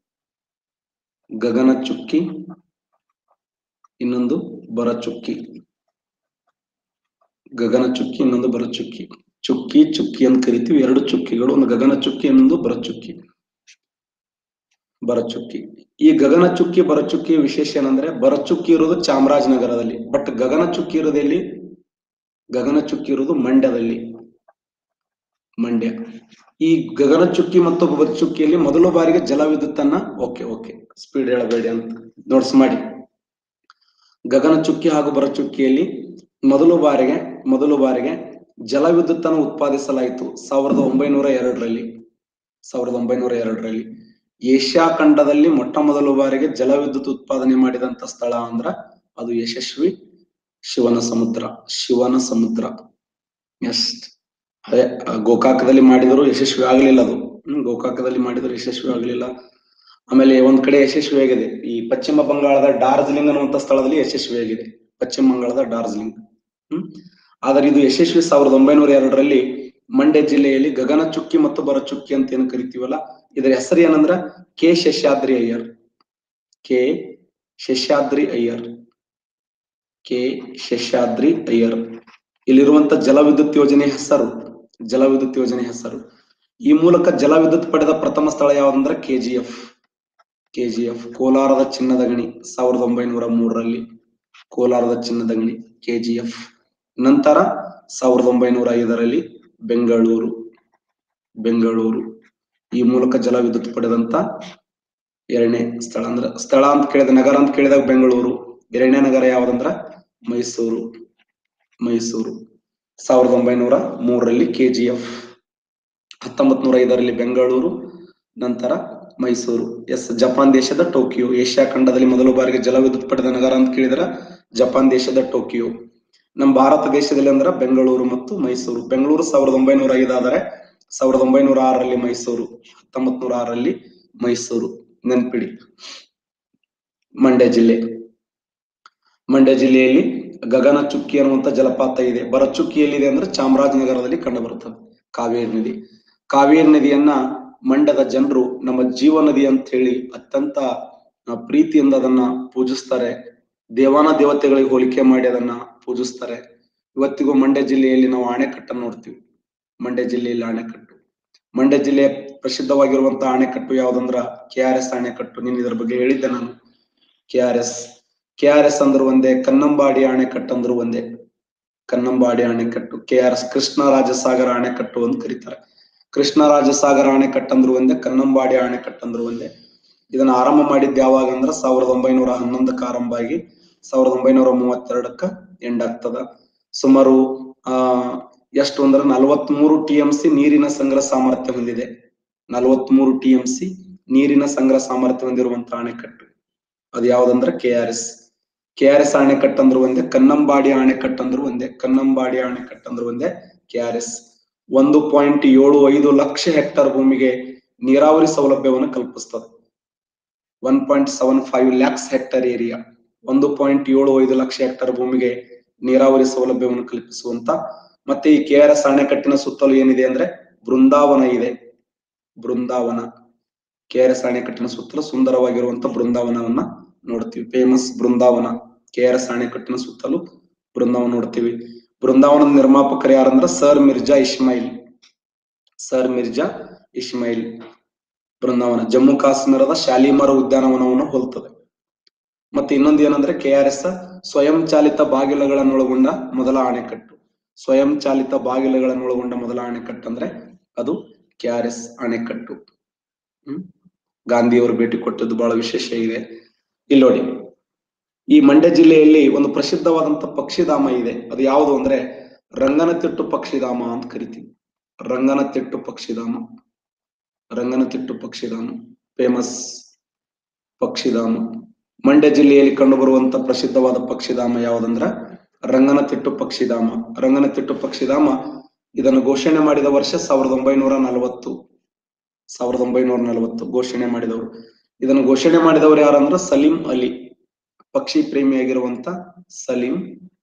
Speaker 1: ಗಗನ ಚುಕ್ಕಿ ಇನ್ನೊಂದು ಬರ ಚುಕ್ಕಿ ಗಗನ ಚುಕ್ಕಿ ಇನ್ನೊಂದು ಬರ ಚುಕ್ಕಿ ಚುಕ್ಕಿ ಚುಕ್ಕಿ ಅಂತ ಕರಿತೀವಿ ಎರಡು ಚುಕ್ಕಿಗಳು ಒಂದು ಗಗನ ಚುಕ್ಕಿ ಇನ್ನೊಂದು ಬರ ಚುಕ್ಕಿ ಬರಚುಕ್ಕಿ ಈ ಗಗನ ಚುಕ್ಕಿ ಬರಚುಕ್ಕಿ ವಿಶೇಷ ಏನಂದ್ರೆ ಬರಚುಕ್ಕಿ ಇರೋದು ಚಾಮರಾಜನಗರದಲ್ಲಿ ಬಟ್ ಗಗನ ಚುಕ್ಕಿ ಇರೋದು ಎಲ್ಲಿ ಗಗನ ಚುಕ್ಕಿ ಇರೋದು ಮಂಡ್ಯದಲ್ಲಿ ಮಂಡ್ಯ ಈ ಗಗನ ಚುಕ್ಕಿ ಮತ್ತು ಬರಚುಕ್ಕಿಯಲ್ಲಿ ಮೊದಲ ಬಾರಿಗೆ ಜಲ ವಿದ್ಯುತ್ತನ್ನ ಓಕೆ ಓಕೆ ಸ್ಪೀಡ್ ಹೇಳಬೇಡಿ ಅಂತ ನೋಟ್ಸ್ ಮಾಡಿ ಗಗನ ಚುಕ್ಕಿ ಹಾಗೂ ಬರಚುಕ್ಕಿಯಲ್ಲಿ ಮೊದಲು ಬಾರಿಗೆ ಮೊದಲು ಬಾರಿಗೆ ಜಲ ವಿದ್ಯುತ್ತನ್ನು ಉತ್ಪಾದಿಸಲಾಯಿತು ಸಾವಿರದ ಒಂಬೈನೂರ ಎರಡರಲ್ಲಿ ಸಾವಿರದ ಒಂಬೈನೂರ ಎರಡರಲ್ಲಿ ಏಷ್ಯಾ ಖಂಡದಲ್ಲಿ ಮೊಟ್ಟ ಮೊದಲ ಬಾರಿಗೆ ಜಲ ವಿದ್ಯುತ್ ಉತ್ಪಾದನೆ ಮಾಡಿದಂತ ಸ್ಥಳ ಅಂದ್ರ ಅದು ಯಶಸ್ವಿ ಶಿವನ ಸಮುದ್ರ ಶಿವನ ಸಮುದ್ರ ಎಸ್ ಅದೇ ಆ ಗೋಕಾಕದಲ್ಲಿ ಮಾಡಿದ್ರು ಯಶಸ್ವಿ ಆಗ್ಲಿಲ್ಲ ಅದು ಹ್ಮ್ ಗೋಕಾಕದಲ್ಲಿ ಮಾಡಿದ್ರು ಯಶಸ್ವಿ ಆಗ್ಲಿಲ್ಲ ಆಮೇಲೆ ಒಂದ್ ಕಡೆ ಯಶಸ್ವಿಯಾಗಿದೆ ಈ ಪಶ್ಚಿಮ ಬಂಗಾಳದ ಡಾರ್ಜಿಲಿಂಗ್ ಅನ್ನುವಂತ ಸ್ಥಳದಲ್ಲಿ ಯಶಸ್ವಿಯಾಗಿದೆ ಪಶ್ಚಿಮ ಬಂಗಾಳದ ಡಾರ್ಜಿಲಿಂಗ್ ಹ್ಮ್ ಆದ್ರೆ ಇದು ಯಶಸ್ವಿ ಸಾವಿರದ ಒಂಬೈನೂರ ಎರಡರಲ್ಲಿ ಮಂಡ್ಯ ಜಿಲ್ಲೆಯಲ್ಲಿ ಗಗನ ಚುಕ್ಕಿ ಮತ್ತು ಬರ ಚುಕ್ಕಿ ಅಂತ ಏನ್ ಕರಿತೀವಲ್ಲ ಇದರ ಹೆಸರು ಏನಂದ್ರ K Seshadri Iyer K Seshadri Iyer K Seshadri Iyer ಇಲ್ಲಿರುವಂತ ಜಲ ವಿದ್ಯುತ್ ಯೋಜನೆ ಹೆಸರು ಜಲ ವಿದ್ಯುತ್ ಯೋಜನೆ ಹೆಸರು ಈ ಮೂಲಕ ಜಲ ವಿದ್ಯುತ್ ಪಡೆದ ಪ್ರಥಮ ಸ್ಥಳ ಯಾವ್ದಂದ್ರ ಕೆಜಿಎಫ್ ಕೆಜಿಎಫ್ ಕೋಲಾರದ ಚಿನ್ನದ ಗಣಿ ಸಾವಿರದ ಒಂಬೈನೂರ ಮೂರರಲ್ಲಿ ಕೋಲಾರದ ಚಿನ್ನದ ಗಣಿ ಕೆಜಿಎಫ್ ನಂತರ ಸಾವಿರದ ಒಂಬೈನೂರ ಐದರಲ್ಲಿ ಬೆಂಗಳೂರು ಬೆಂಗಳೂರು ಈ ಮೂಲಕ ಜಲ ವಿದ್ಯುತ್ ಪಡೆದಂತ ಎರಡನೇ ಸ್ಥಳ ಅಂದ್ರ ಸ್ಥಳ ಅಂತ ಕೇಳಿದ ನಗರ ಅಂತ ಕೇಳಿದಾಗ ಬೆಂಗಳೂರು ಎರಡನೇ ನಗರ ಯಾವ್ದಂದ್ರ ಮೈಸೂರು ಮೈಸೂರು ಸಾವಿರದ ಒಂಬೈನೂರ ಮೂರರಲ್ಲಿ ಕೆಜಿಎಫ್ ಹತ್ತೊಂಬತ್ ನೂರ ಐದರಲ್ಲಿ ಬೆಂಗಳೂರು ನಂತರ ಮೈಸೂರು ಎಸ್ ಜಪಾನ್ ದೇಶದ ಟೋಕಿಯೋ ಏಷ್ಯಾ ಖಂಡದಲ್ಲಿ ಮೊದಲ ಬಾರಿಗೆ ಜಲ ವಿದ್ಯುತ್ ಪಡೆದ ನಗರ ಅಂತ ಕೇಳಿದ್ರ ಜಪಾನ್ ದೇಶದ ಟೋಕಿಯೋ ನಮ್ಮ ಭಾರತ ದೇಶದಲ್ಲಿ ಅಂದ್ರ ಬೆಂಗಳೂರು ಮತ್ತು ಮೈಸೂರು ಬೆಂಗಳೂರು ಸಾವಿರದ ಒಂಬೈನೂರ ಐದಾದರೆ ಸಾವಿರದ ಒಂಬೈನೂರ ಆರರಲ್ಲಿ ಮೈಸೂರು ಹತ್ತೊಂಬತ್ ನೂರ ಆರರಲ್ಲಿ ಮೈಸೂರು ನೆನ್ಪಿಡಿ ಮಂಡ್ಯ ಜಿಲ್ಲೆ ಮಂಡ್ಯ ಜಿಲ್ಲೆಯಲ್ಲಿ ಗಗನ ಚುಕ್ಕಿ ಅನ್ನುವಂತ ಜಲಪಾತ ಇದೆ ಭರಚುಕ್ಕಿ ಎಲ್ಲಿದೆ ಅಂದ್ರೆ ಚಾಮರಾಜನಗರದಲ್ಲಿ ಕಂಡು ಬರುತ್ತದೆ ಕಾವೇರಿ ನದಿ ಕಾವೇರಿ ನದಿಯನ್ನ ಮಂಡ್ಯದ ಜನರು ನಮ್ಮ ಜೀವ ನದಿ ಅಂತ ಹೇಳಿ ಅತ್ಯಂತ ಆ, ಪ್ರೀತಿಯಿಂದ ಅದನ್ನ ಪೂಜಿಸ್ತಾರೆ ದೇವಾನ ದೇವತೆಗಳಿಗೆ ಹೋಲಿಕೆ ಮಾಡಿ ಅದನ್ನ ಪೂಜಿಸ್ತಾರೆ ಇವತ್ತಿಗೂ ಮಂಡ್ಯ ಜಿಲ್ಲೆಯಲ್ಲಿ ನಾವು ಅಣೆಕಟ್ಟನ್ನು ನೋಡ್ತೀವಿ ಮಂಡ್ಯ ಜಿಲ್ಲೆಯಲ್ಲಿ ಅಣೆಕಟ್ಟು ಮಂಡ್ಯ ಜಿಲ್ಲೆಯ ಪ್ರಸಿದ್ಧವಾಗಿರುವಂತಹ ಅಣೆಕಟ್ಟು ಯಾವ್ದಂದ್ರ ಕೆ ಆರ್ ಎಸ್ ಅಣೆಕಟ್ಟು ನೀನ್ ಇದ್ರ ಬಗ್ಗೆ ಹೇಳಿದ್ದೆ ನಾನು K R S K R S ಅಂದ್ರು ಒಂದೇ ಕನ್ನಂಬಾಡಿ ಅಣೆಕಟ್ಟು ಅಂದ್ರು ಒಂದೇ ಕನ್ನಂಬಾಡಿ ಅಣೆಕಟ್ಟು ಕೆ ಆರ್ ಎಸ್ ಕೃಷ್ಣರಾಜಸಾಗರ ಅಣೆಕಟ್ಟು ಅಂತ ಕರೀತಾರೆ ಕೃಷ್ಣರಾಜಸಾಗರ ಅಣೆಕಟ್ಟು ಅಂದ್ರು ಒಂದೇ ಕನ್ನಂಬಾಡಿ ಅಣೆಕಟ್ಟು ಅಂದ್ರು ಒಂದೇ ಇದನ್ನ ಆರಂಭ ಮಾಡಿದ್ದು ಯಾವಾಗ ಅಂದ್ರ ಸಾವಿರದ ಒಂಬೈನೂರ ಹನ್ನೊಂದಕ್ಕೆ ಆರಂಭ ಆಗಿ ಸಾವಿರದ ಒಂಬೈನೂರ ಮೂವತ್ತೆರಡಕ್ಕ ಎಂಡ್ ಆಗ್ತದ ಸುಮಾರು ಆ ಎಷ್ಟು ಅಂದ್ರೆ ನಲವತ್ಮೂರು ಟಿ ಎಂ ಸಿ ನೀರಿನ ಸಂಗ್ರಹ ಸಾಮರ್ಥ್ಯ ಹೊಂದಿದೆ ನಲವತ್ಮೂರು ಟಿ ಎಂ ಸಿ ನೀರಿನ ಸಂಗ್ರಹ ಸಾಮರ್ಥ್ಯ ಹೊಂದಿರುವಂತಹ ಅಣೆಕಟ್ಟು ಅದು ಯಾವ್ದಂದ್ರೆ K R S K R S ಅಣೆಕಟ್ಟು ಅಂದ್ರು ಒಂದೇ ಕನ್ನಂಬಾಡಿ ಅಣೆಕಟ್ಟು ಅಂದ್ರು ಒಂದೇ ಕನ್ನಂಬಾಡಿ ಅಣೆಕಟ್ಟು ಅಂದ್ರು ಒಂದೇ ಕೆ ಆರ್ ಎಸ್ ಒಂದು ಪಾಯಿಂಟ್ ಏಳು ಐದು ಲಕ್ಷ ಹೆಕ್ಟರ್ ಭೂಮಿಗೆ ನೀರಾವರಿ ಸೌಲಭ್ಯವನ್ನು ಕಲ್ಪಿಸ್ತದೆ one point seven five lakhs hectare area ಒಂದು ಪಾಯಿಂಟ್ ಏಳು ಐದು ಲಕ್ಷ ಹೆಕ್ಟರ್ ಭೂಮಿಗೆ ನೀರಾವರಿ ಸೌಲಭ್ಯವನ್ನು ಕಲ್ಪಿಸುವಂತ ಮತ್ತೆ ಈ ಕೆ ಆರ್ ಎಸ್ ಅಣೆಕಟ್ಟಿನ ಸುತ್ತಲೂ ಏನಿದೆ ಅಂದ್ರೆ ಬೃಂದಾವನ ಇದೆ ಬೃಂದಾವನ ಕೆ ಆರ್ ಎಸ್ ಅಣೆಕಟ್ಟಿನ ಸುತ್ತಲೂ ಸುಂದರವಾಗಿರುವಂತ ಬೃಂದಾವನವನ್ನ ನೋಡ್ತೀವಿ famous Brindavan K R S ಅಣೆಕಟ್ಟಿನ ಸುತ್ತಲೂ ಬೃಂದಾವನ ನೋಡ್ತೀವಿ ಬೃಂದಾವನದ ನಿರ್ಮಾಪಕರು ಯಾರಂದ್ರ ಸರ್ ಮಿರ್ಜಾ ಇಸ್ಮಾಯಿಲ್ ಸರ್ ಮಿರ್ಜಾ ಇಸ್ಮಾಯಿಲ್ ಬೃಂದಾವನ ಜಮ್ಮು ಕಾಶ್ಮೀರದ ಶಾಲಿಮರ ಉದ್ಯಾನವನವನ್ನು ಹೋಲ್ತದೆ ಮತ್ತೆ ಇನ್ನೊಂದು ಏನಂದ್ರೆ ಕೆ ಆರ್ ಎಸ್ ಸ್ವಯಂ ಚಾಲಿತ ಬಾಗಿಲುಗಳನ್ನು ಒಳಗೊಂಡ ಮೊದಲ ಅಣೆಕಟ್ಟು ಸ್ವಯಂ ಚಾಲಿತ ಬಾಗಿಲುಗಳನ್ನು ಒಳಗೊಂಡ ಮೊದಲ ಅಣೆಕಟ್ಟು ಅಂದ್ರೆ ಅದು ಕೆ ಆರ್ ಎಸ್ ಅಣೆಕಟ್ಟು ಹ್ಮ್ ಗಾಂಧಿಯವರು ಭೇಟಿ ಕೊಟ್ಟದ್ದು ಬಹಳ ವಿಶೇಷ ಇದೆ ಇಲ್ಲಿ ನೋಡಿ ಈ ಮಂಡ್ಯ ಜಿಲ್ಲೆಯಲ್ಲಿ ಒಂದು ಪ್ರಸಿದ್ಧವಾದಂತ ಪಕ್ಷಿಧಾಮ ಇದೆ ಅದು ಯಾವುದು ಅಂದ್ರೆ ರಂಗನತಿಟ್ಟು ಪಕ್ಷಿಧಾಮ ಅಂತ ಕರಿತೀವಿ ರಂಗನತಿಟ್ಟು ಪಕ್ಷಿಧಾಮ ರಂಗನತಿಟ್ಟು ಪಕ್ಷಿಧಾಮ ಫೇಮಸ್ ಪಕ್ಷಿಧಾಮ ಮಂಡ್ಯ ಜಿಲ್ಲೆಯಲ್ಲಿ ಕಂಡುಬರುವಂತ ಪ್ರಸಿದ್ಧವಾದ ಪಕ್ಷಿಧಾಮ ಯಾವುದಂದ್ರ ರಂಗನತಿಟ್ಟು ಪಕ್ಷಿಧಾಮ ರಂಗನತಿಟ್ಟು ಪಕ್ಷಿಧಾಮ ಇದನ್ನು ಘೋಷಣೆ ಮಾಡಿದ ವರ್ಷ ಸಾವಿರದ ಒಂಬೈನೂರ ನಲವತ್ತು ಸಾವಿರದ ಒಂಬೈನೂರ ನಲವತ್ತು ಘೋಷಣೆ ಮಾಡಿದವರು ಇದನ್ನು ಘೋಷಣೆ ಮಾಡಿದವರು ಯಾರಂದ್ರ ಸಲೀಂ ಅಲಿ ಪಕ್ಷಿ ಪ್ರೇಮಿಯಾಗಿರುವಂತ ಸಲೀಂ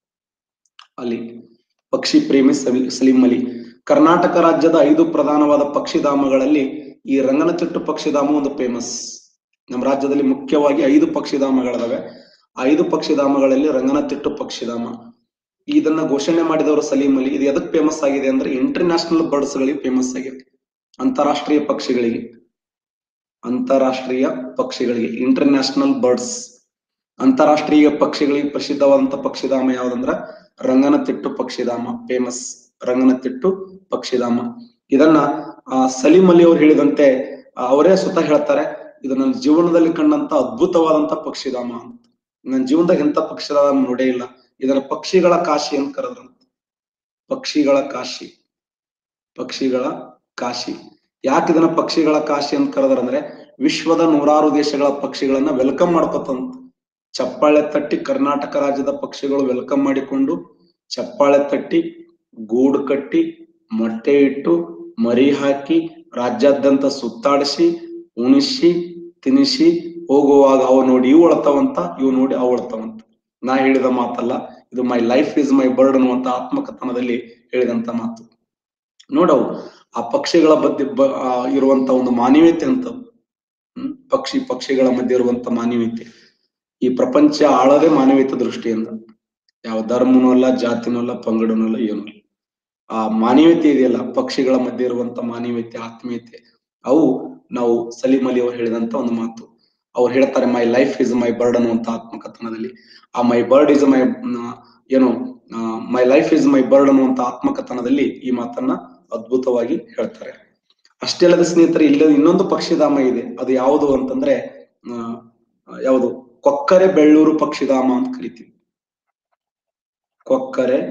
Speaker 1: ಅಲಿ ಪಕ್ಷಿ ಪ್ರೇಮಿ ಸಲಿ- ಸಲೀಂ ಅಲಿ ಕರ್ನಾಟಕ ರಾಜ್ಯದ ಐದು ಪ್ರಧಾನವಾದ ಪಕ್ಷಿಧಾಮಗಳಲ್ಲಿ ಈ ರಂಗನತಿಟ್ಟು ಪಕ್ಷಿಧಾಮ ಒಂದು ಫೇಮಸ್ ನಮ್ಮ ರಾಜ್ಯದಲ್ಲಿ ಮುಖ್ಯವಾಗಿ ಐದು ಪಕ್ಷಿಧಾಮಗಳಿದಾವೆ ಆ ಐದು ಪಕ್ಷಿಧಾಮಗಳಲ್ಲಿ ರಂಗನತಿಟ್ಟು ಪಕ್ಷಿಧಾಮ ಇದನ್ನ ಘೋಷಣೆ ಮಾಡಿದವರು ಸಲೀಂ ಅಲಿ ಇದು ಎದಕ್ ಫೇಮಸ್ ಆಗಿದೆ ಅಂದ್ರೆ ಇಂಟರ್ನ್ಯಾಷನಲ್ ಬರ್ಡ್ಸ್ ಗಳಿಗೆ ಫೇಮಸ್ ಆಗಿದೆ ಅಂತಾರಾಷ್ಟ್ರೀಯ ಪಕ್ಷಿಗಳಿಗೆ ಅಂತಾರಾಷ್ಟ್ರೀಯ ಪಕ್ಷಿಗಳಿಗೆ ಇಂಟರ್ನ್ಯಾಷನಲ್ ಬರ್ಡ್ಸ್ ಅಂತಾರಾಷ್ಟ್ರೀಯ ಪಕ್ಷಿಗಳಿಗೆ ಪ್ರಸಿದ್ಧವಾದಂತ ಪಕ್ಷಿಧಾಮ ಯಾವ್ದಂದ್ರ ರಂಗನತಿಟ್ಟು ಪಕ್ಷಿಧಾಮ ಫೇಮಸ್ ರಂಗನತಿಟ್ಟು ಪಕ್ಷಿಧಾಮ ಇದನ್ನ ಆ ಸಲೀಂ ಅಲಿ ಅವ್ರು ಹೇಳಿದಂತೆ ಆ, ಅವರೇ ಸ್ವತಃ ಹೇಳ್ತಾರೆ ಇದು ನನ್ನ ಜೀವನದಲ್ಲಿ ಕಂಡಂತ ಅದ್ಭುತವಾದಂತ ಪಕ್ಷಿಧಾಮ ಅಂತ ನನ್ನ ಜೀವನದಾಗ ಎಂತ ಪಕ್ಷಿಧಾಮ ನೋಡೇ ಇಲ್ಲ ಇದರ ಪಕ್ಷಿಗಳ ಕಾಶಿ ಅಂತ ಕರೆದ್ರಂತ ಪಕ್ಷಿಗಳ ಕಾಶಿ ಪಕ್ಷಿಗಳ ಕಾಶಿ ಯಾಕೆ ಇದನ್ನ ಪಕ್ಷಿಗಳ ಕಾಶಿ ಅಂತ ಕರೆದ್ರಂದ್ರೆ ವಿಶ್ವದ ನೂರಾರು ದೇಶಗಳ ಪಕ್ಷಿಗಳನ್ನ ವೆಲ್ಕಮ್ ಮಾಡ್ಕೊತಂತ ಚಪ್ಪಾಳೆ ತಟ್ಟಿ ಕರ್ನಾಟಕ ರಾಜ್ಯದ ಪಕ್ಷಿಗಳು ವೆಲ್ಕಮ್ ಮಾಡಿಕೊಂಡು ಚಪ್ಪಾಳೆ ತಟ್ಟಿ ಗೂಡು ಕಟ್ಟಿ ಮೊಟ್ಟೆ ಇಟ್ಟು ಮರಿ ಹಾಕಿ ರಾಜ್ಯಾದ್ಯಂತ ಸುತ್ತಾಡಿಸಿ ಉಣಿಸಿ ತಿನಿಸಿ ಹೋಗುವಾಗ ಅವು ನೋಡಿ ಇವು ಅಳ್ತಾವಂತ ಇವು ನೋಡಿ ಅವು ಅಳ್ತಾವಂತ ನಾ ಹೇಳಿದ ಮಾತಲ್ಲ ಇದು my life is my bird ಅನ್ನುವಂತ ಆತ್ಮಕಥನದಲ್ಲಿ ಹೇಳಿದಂತ ಮಾತು ನೋಡವು ಆ ಪಕ್ಷಿಗಳ ಬಗ್ಗೆ ಬ- ಆ ಇರುವಂತ ಒಂದು ಮಾನವೀಯತೆ ಅಂತ ಹ್ಮ್ ಪಕ್ಷಿ ಪಕ್ಷಿಗಳ ಮಧ್ಯೆ ಇರುವಂತ ಮಾನವೀಯತೆ ಈ ಪ್ರಪಂಚ ಆಳೋದೇ ಮಾನವೀಯತೆ ದೃಷ್ಟಿಯಿಂದ ಯಾವ ಧರ್ಮನೂ ಅಲ್ಲ ಜಾತಿನೂ ಅಲ್ಲ ಪಂಗಡನೂ ಅಲ್ಲ ಏನೂ ಅಲ್ಲ ಆ ಮಾನವೀಯತೆ ಇದೆಯಲ್ಲ ಪಕ್ಷಿಗಳ ಮಧ್ಯೆ ಇರುವಂತ ಮಾನವೀಯತೆ ಆತ್ಮೀಯತೆ ಅವು ನಾವು ಸಲೀಂ ಅಲಿ ಅವರು ಹೇಳಿದಂತ ಒಂದು ಮಾತು ಅವ್ರು ಹೇಳ್ತಾರೆ my life is my bird ಅನ್ನುವಂತ ಆತ್ಮಕಥನದಲ್ಲಿ ಆ ಮೈ ಬರ್ಡ್ ಇಸ್ ಮೈ ಏನು my life is my bird ಅನ್ನುವಂತ ಆತ್ಮಕಥನದಲ್ಲಿ ಈ ಮಾತನ್ನ ಅದ್ಭುತವಾಗಿ ಹೇಳ್ತಾರೆ ಅಷ್ಟೇ ಅಲ್ಲದೆ ಸ್ನೇಹಿತರೆ ಇಲ್ಲಿ ಇನ್ನೊಂದು ಪಕ್ಷಿಧಾಮ ಇದೆ ಅದು ಯಾವುದು ಅಂತಂದ್ರೆ ಆ, ಯಾವುದು ಕೊಕ್ಕರೆ ಬೆಳ್ಳೂರು ಪಕ್ಷಿಧಾಮ ಅಂತ ಕರಿತೀವಿ ಕೊಕ್ಕರೆ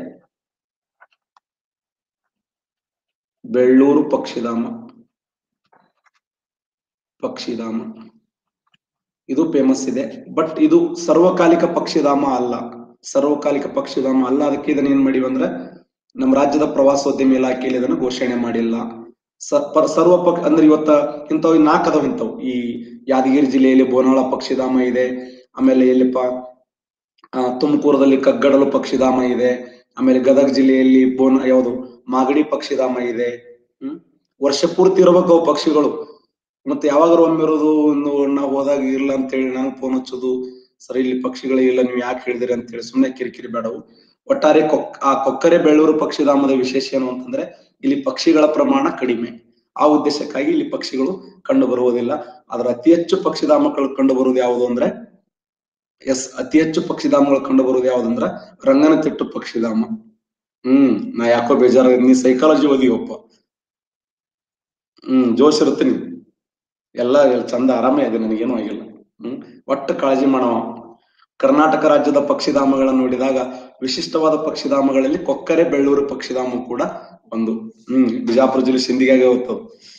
Speaker 1: ಬೆಳ್ಳೂರು ಪಕ್ಷಿಧಾಮ ಪಕ್ಷಿಧಾಮ ಇದು ಫೇಮಸ್ ಇದೆ ಬಟ್ ಇದು ಸರ್ವಕಾಲಿಕ ಪಕ್ಷಿಧಾಮ ಅಲ್ಲ ಸರ್ವಕಾಲಿಕ ಪಕ್ಷಿಧಾಮ ಅಲ್ಲ ಅದಕ್ಕೆ ಇದನ್ನ ಏನ್ ಮಾಡಿವಿ ಅಂದ್ರೆ ನಮ್ಮ ರಾಜ್ಯದ ಪ್ರವಾಸೋದ್ಯಮ ಇಲಾಖೆಯಲ್ಲಿ ಇದನ್ನು ಘೋಷಣೆ ಮಾಡಿಲ್ಲ ಸ- ಪ- ಸರ್ವ ಪಕ್ಷ ಅಂದ್ರೆ ಇವತ್ತ ಇಂಥವು ನಾಲ್ಕು ಅದಾವ ಇಂಥವು ಈ ಯಾದಗಿರಿ ಜಿಲ್ಲೆಯಲ್ಲಿ ಬೋನಾಳ ಪಕ್ಷಿಧಾಮ ಇದೆ ಆಮೇಲೆ ಎಲ್ಲಿಪ್ಪ ಆ, ತುಮಕೂರದಲ್ಲಿ ಕಗ್ಗಡಲು ಪಕ್ಷಿಧಾಮ ಇದೆ ಆಮೇಲೆ ಗದಗ ಜಿಲ್ಲೆಯಲ್ಲಿ ಬೋನ ಯಾವುದು ಮಾಗಡಿ ಪಕ್ಷಿಧಾಮ ಇದೆ ಹ್ಮ್ ವರ್ಷ ಪೂರ್ತಿ ಇರಬೇಕು ಅವು ಪಕ್ಷಿಗಳು ಮತ್ತೆ ಯಾವಾಗಾರು ಒಮ್ಮೆ ಇರೋದು ಒಂದು ನಾವು ಹೋದಾಗ ಇಲ್ಲ ಅಂತ ಹೇಳಿ ನಂಗೆ ಫೋನ್ ಹಚ್ಚೋದು ಸರಿ ಇಲ್ಲಿ ಪಕ್ಷಿಗಳೇ ಇಲ್ಲ ನೀವು ಯಾಕೆ ಹೇಳಿದಿರಿ ಅಂತ ಹೇಳಿ ಸುಮ್ಮನೆ ಕಿರಿಕಿರಿ ಬೇಡವು ಒಟ್ಟಾರೆ ಕೊಕ್ ಆ ಕೊಕ್ಕರೆ ಬೆಳ್ಳೂರು ಪಕ್ಷಿಧಾಮದ ವಿಶೇಷ ಏನು ಅಂತಂದ್ರೆ ಇಲ್ಲಿ ಪಕ್ಷಿಗಳ ಪ್ರಮಾಣ ಕಡಿಮೆ ಆ ಉದ್ದೇಶಕ್ಕಾಗಿ ಇಲ್ಲಿ ಪಕ್ಷಿಗಳು ಕಂಡು ಬರುವುದಿಲ್ಲ ಆದ್ರೆ ಅತಿ ಹೆಚ್ಚು ಪಕ್ಷಿಧಾಮಗಳು ಕಂಡು ಬರುವುದು ಯಾವುದು ಅಂದ್ರೆ ಎಸ್ ಅತಿ ಹೆಚ್ಚು ಪಕ್ಷಿಧಾಮಗಳು ಕಂಡು ಬರುವುದು ಯಾವ್ದಂದ್ರ ರಂಗನತಿಟ್ಟು ಪಕ್ಷಿಧಾಮ ಹ್ಮ್ ನಾ ಯಾಕೋ ಬೇಜಾರ ನೀ ಸೈಕಾಲಜಿ ಓದಿವಪ್ಪ ಹ್ಮ್ ಜೋಶ್ ಇರುತ್ತೆ ನೀ ಎಲ್ಲ ಚಂದ ಆರಾಮೇ ಇದೆ ನನಗೇನು ಆಗಿಲ್ಲ ಹ್ಮ್ ಒಟ್ಟು ಕಾಳಜಿ ಮಾಡವ ಕರ್ನಾಟಕ ರಾಜ್ಯದ ಪಕ್ಷಿಧಾಮಗಳನ್ನು ನೋಡಿದಾಗ ವಿಶಿಷ್ಟವಾದ ಪಕ್ಷಿಧಾಮಗಳಲ್ಲಿ ಕೊಕ್ಕರೆ ಬೆಳ್ಳೂರು ಪಕ್ಷಿಧಾಮ ಕೂಡ ಒಂದು ಹ್ಮ್ ಬಿಜಾಪುರ ಜಿಲ್ಲೆ ಸಿಂಧಿಗಾಗೆ ಹೋಗ್ತದ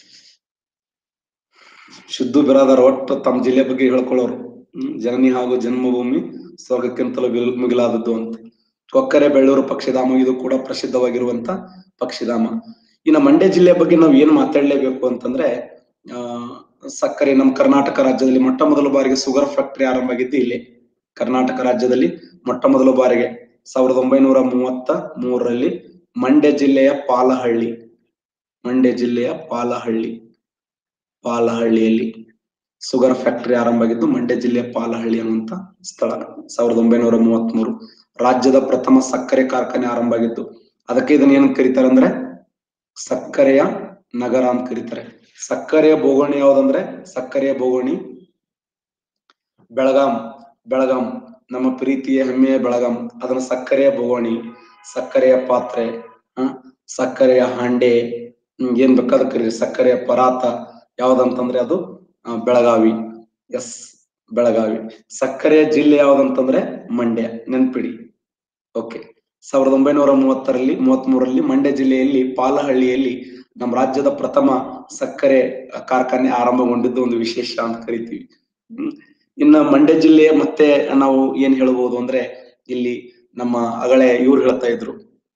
Speaker 1: ಶುದ್ಧ ಬಿರಾದರ ಒಟ್ಟು ತಮ್ಮ ಜಿಲ್ಲೆ ಬಗ್ಗೆ ಹೇಳ್ಕೊಳ್ಳೋರು ಹ್ಮ್ ಜನನಿ ಹಾಗೂ ಜನ್ಮಭೂಮಿ ಸ್ವರ್ಗಕ್ಕಿಂತಲೂ ಮಿಲ್- ಮಿಗಿಲಾದದ್ದು ಅಂತ ಕೊಕ್ಕರೆ ಬೆಳ್ಳೂರು ಪಕ್ಷಿಧಾಮ ಇದು ಕೂಡ ಪ್ರಸಿದ್ಧವಾಗಿರುವಂತ ಪಕ್ಷಿಧಾಮ ಇನ್ನು ಮಂಡ್ಯ ಜಿಲ್ಲೆ ಬಗ್ಗೆ ನಾವು ಏನ್ ಮಾತಾಡ್ಲೇಬೇಕು ಅಂತಂದ್ರೆ ಆ ಸಕ್ಕರೆ ನಮ್ಮ ಕರ್ನಾಟಕ ರಾಜ್ಯದಲ್ಲಿ ಮೊಟ್ಟ ಮೊದಲ ಬಾರಿಗೆ ಶುಗರ್ ಫ್ಯಾಕ್ಟರಿ ಆರಂಭ ಆಗಿದ್ದು ಇಲ್ಲಿ ಕರ್ನಾಟಕ ರಾಜ್ಯದಲ್ಲಿ ಮೊಟ್ಟ ಮೊದಲ ಬಾರಿಗೆ ಸಾವಿರದ ಒಂಬೈನೂರ ಮೂವತ್ತ ಮೂರರಲ್ಲಿ ಮಂಡ್ಯ ಜಿಲ್ಲೆಯ ಪಾಲಹಳ್ಳಿ ಮಂಡ್ಯ ಜಿಲ್ಲೆಯ ಪಾಲಹಳ್ಳಿ ಪಾಲಹಳ್ಳಿಯಲ್ಲಿ ಶುಗರ್ ಫ್ಯಾಕ್ಟರಿ ಆರಂಭ ಆಗಿದ್ದು ಮಂಡ್ಯ ಜಿಲ್ಲೆಯ ಪಾಲಹಳ್ಳಿ ಅನ್ನುವಂತ ಸ್ಥಳ ಸಾವಿರದ ಒಂಬೈನೂರ ಮೂವತ್ತ್ ಮೂರು ರಾಜ್ಯದ ಪ್ರಥಮ ಸಕ್ಕರೆ ಕಾರ್ಖಾನೆ ಆರಂಭ ಆಗಿದ್ದು ಅದಕ್ಕೆ ಇದನ್ನ ಏನ್ ಕರೀತಾರೆ ಅಂದ್ರೆ ಸಕ್ಕರೆಯ ನಗರ ಅಂತ ಕರೀತಾರೆ ಸಕ್ಕರೆಯ ಬೋಗಣಿ ಯಾವ್ದಂದ್ರೆ ಸಕ್ಕರೆಯ ಬೋಗಣಿ ಬೆಳಗಾಂ ಬೆಳಗಾಂ ನಮ್ಮ ಪ್ರೀತಿಯ ಹೆಮ್ಮೆಯ ಬೆಳಗಾಂ ಅದನ್ನ ಸಕ್ಕರೆಯ ಬೋಗಣಿ ಸಕ್ಕರೆಯ ಪಾತ್ರೆ ಹ ಸಕ್ಕರೆಯ ಹಂಡೆ ಹ್ಮ್, ಏನ್ ಬೇಕಾದ ಕರೀರಿ ಸಕ್ಕರೆಯ ಪರಾತ ಯಾವ್ದಂತಂದ್ರೆ ಅದು ಆ, ಬೆಳಗಾವಿ ಎಸ್ ಬೆಳಗಾವಿ ಸಕ್ಕರೆಯ ಜಿಲ್ಲೆ ಯಾವ್ದಂತಂದ್ರೆ ಮಂಡ್ಯ ನೆನ್ಪಿಡಿ ಓಕೆ ಸಾವಿರದ ಒಂಬೈನೂರ ಮೂವತ್ತರಲ್ಲಿ ಮೂವತ್ತ್ ಮೂರರಲ್ಲಿ ಮಂಡ್ಯ ಜಿಲ್ಲೆಯಲ್ಲಿ ಪಾಲಹಳ್ಳಿಯಲ್ಲಿ ನಮ್ಮ ರಾಜ್ಯದ ಪ್ರಥಮ ಸಕ್ಕರೆ ಕಾರ್ಖಾನೆ ಆರಂಭಗೊಂಡಿದ್ದು ಒಂದು ವಿಶೇಷ ಅಂತ ಕರಿತೀವಿ ಹ್ಮ್. ಇನ್ನ ಮಂಡ್ಯ ಜಿಲ್ಲೆ ಮತ್ತೆ ನಾವು ಏನ್ ಹೇಳ್ಬೋದು ಅಂದ್ರೆ ಇಲ್ಲಿ ನಮ್ಮ ಅಗಳೆ ಇವ್ರು ಹೇಳ್ತಾ ಇದ್ರು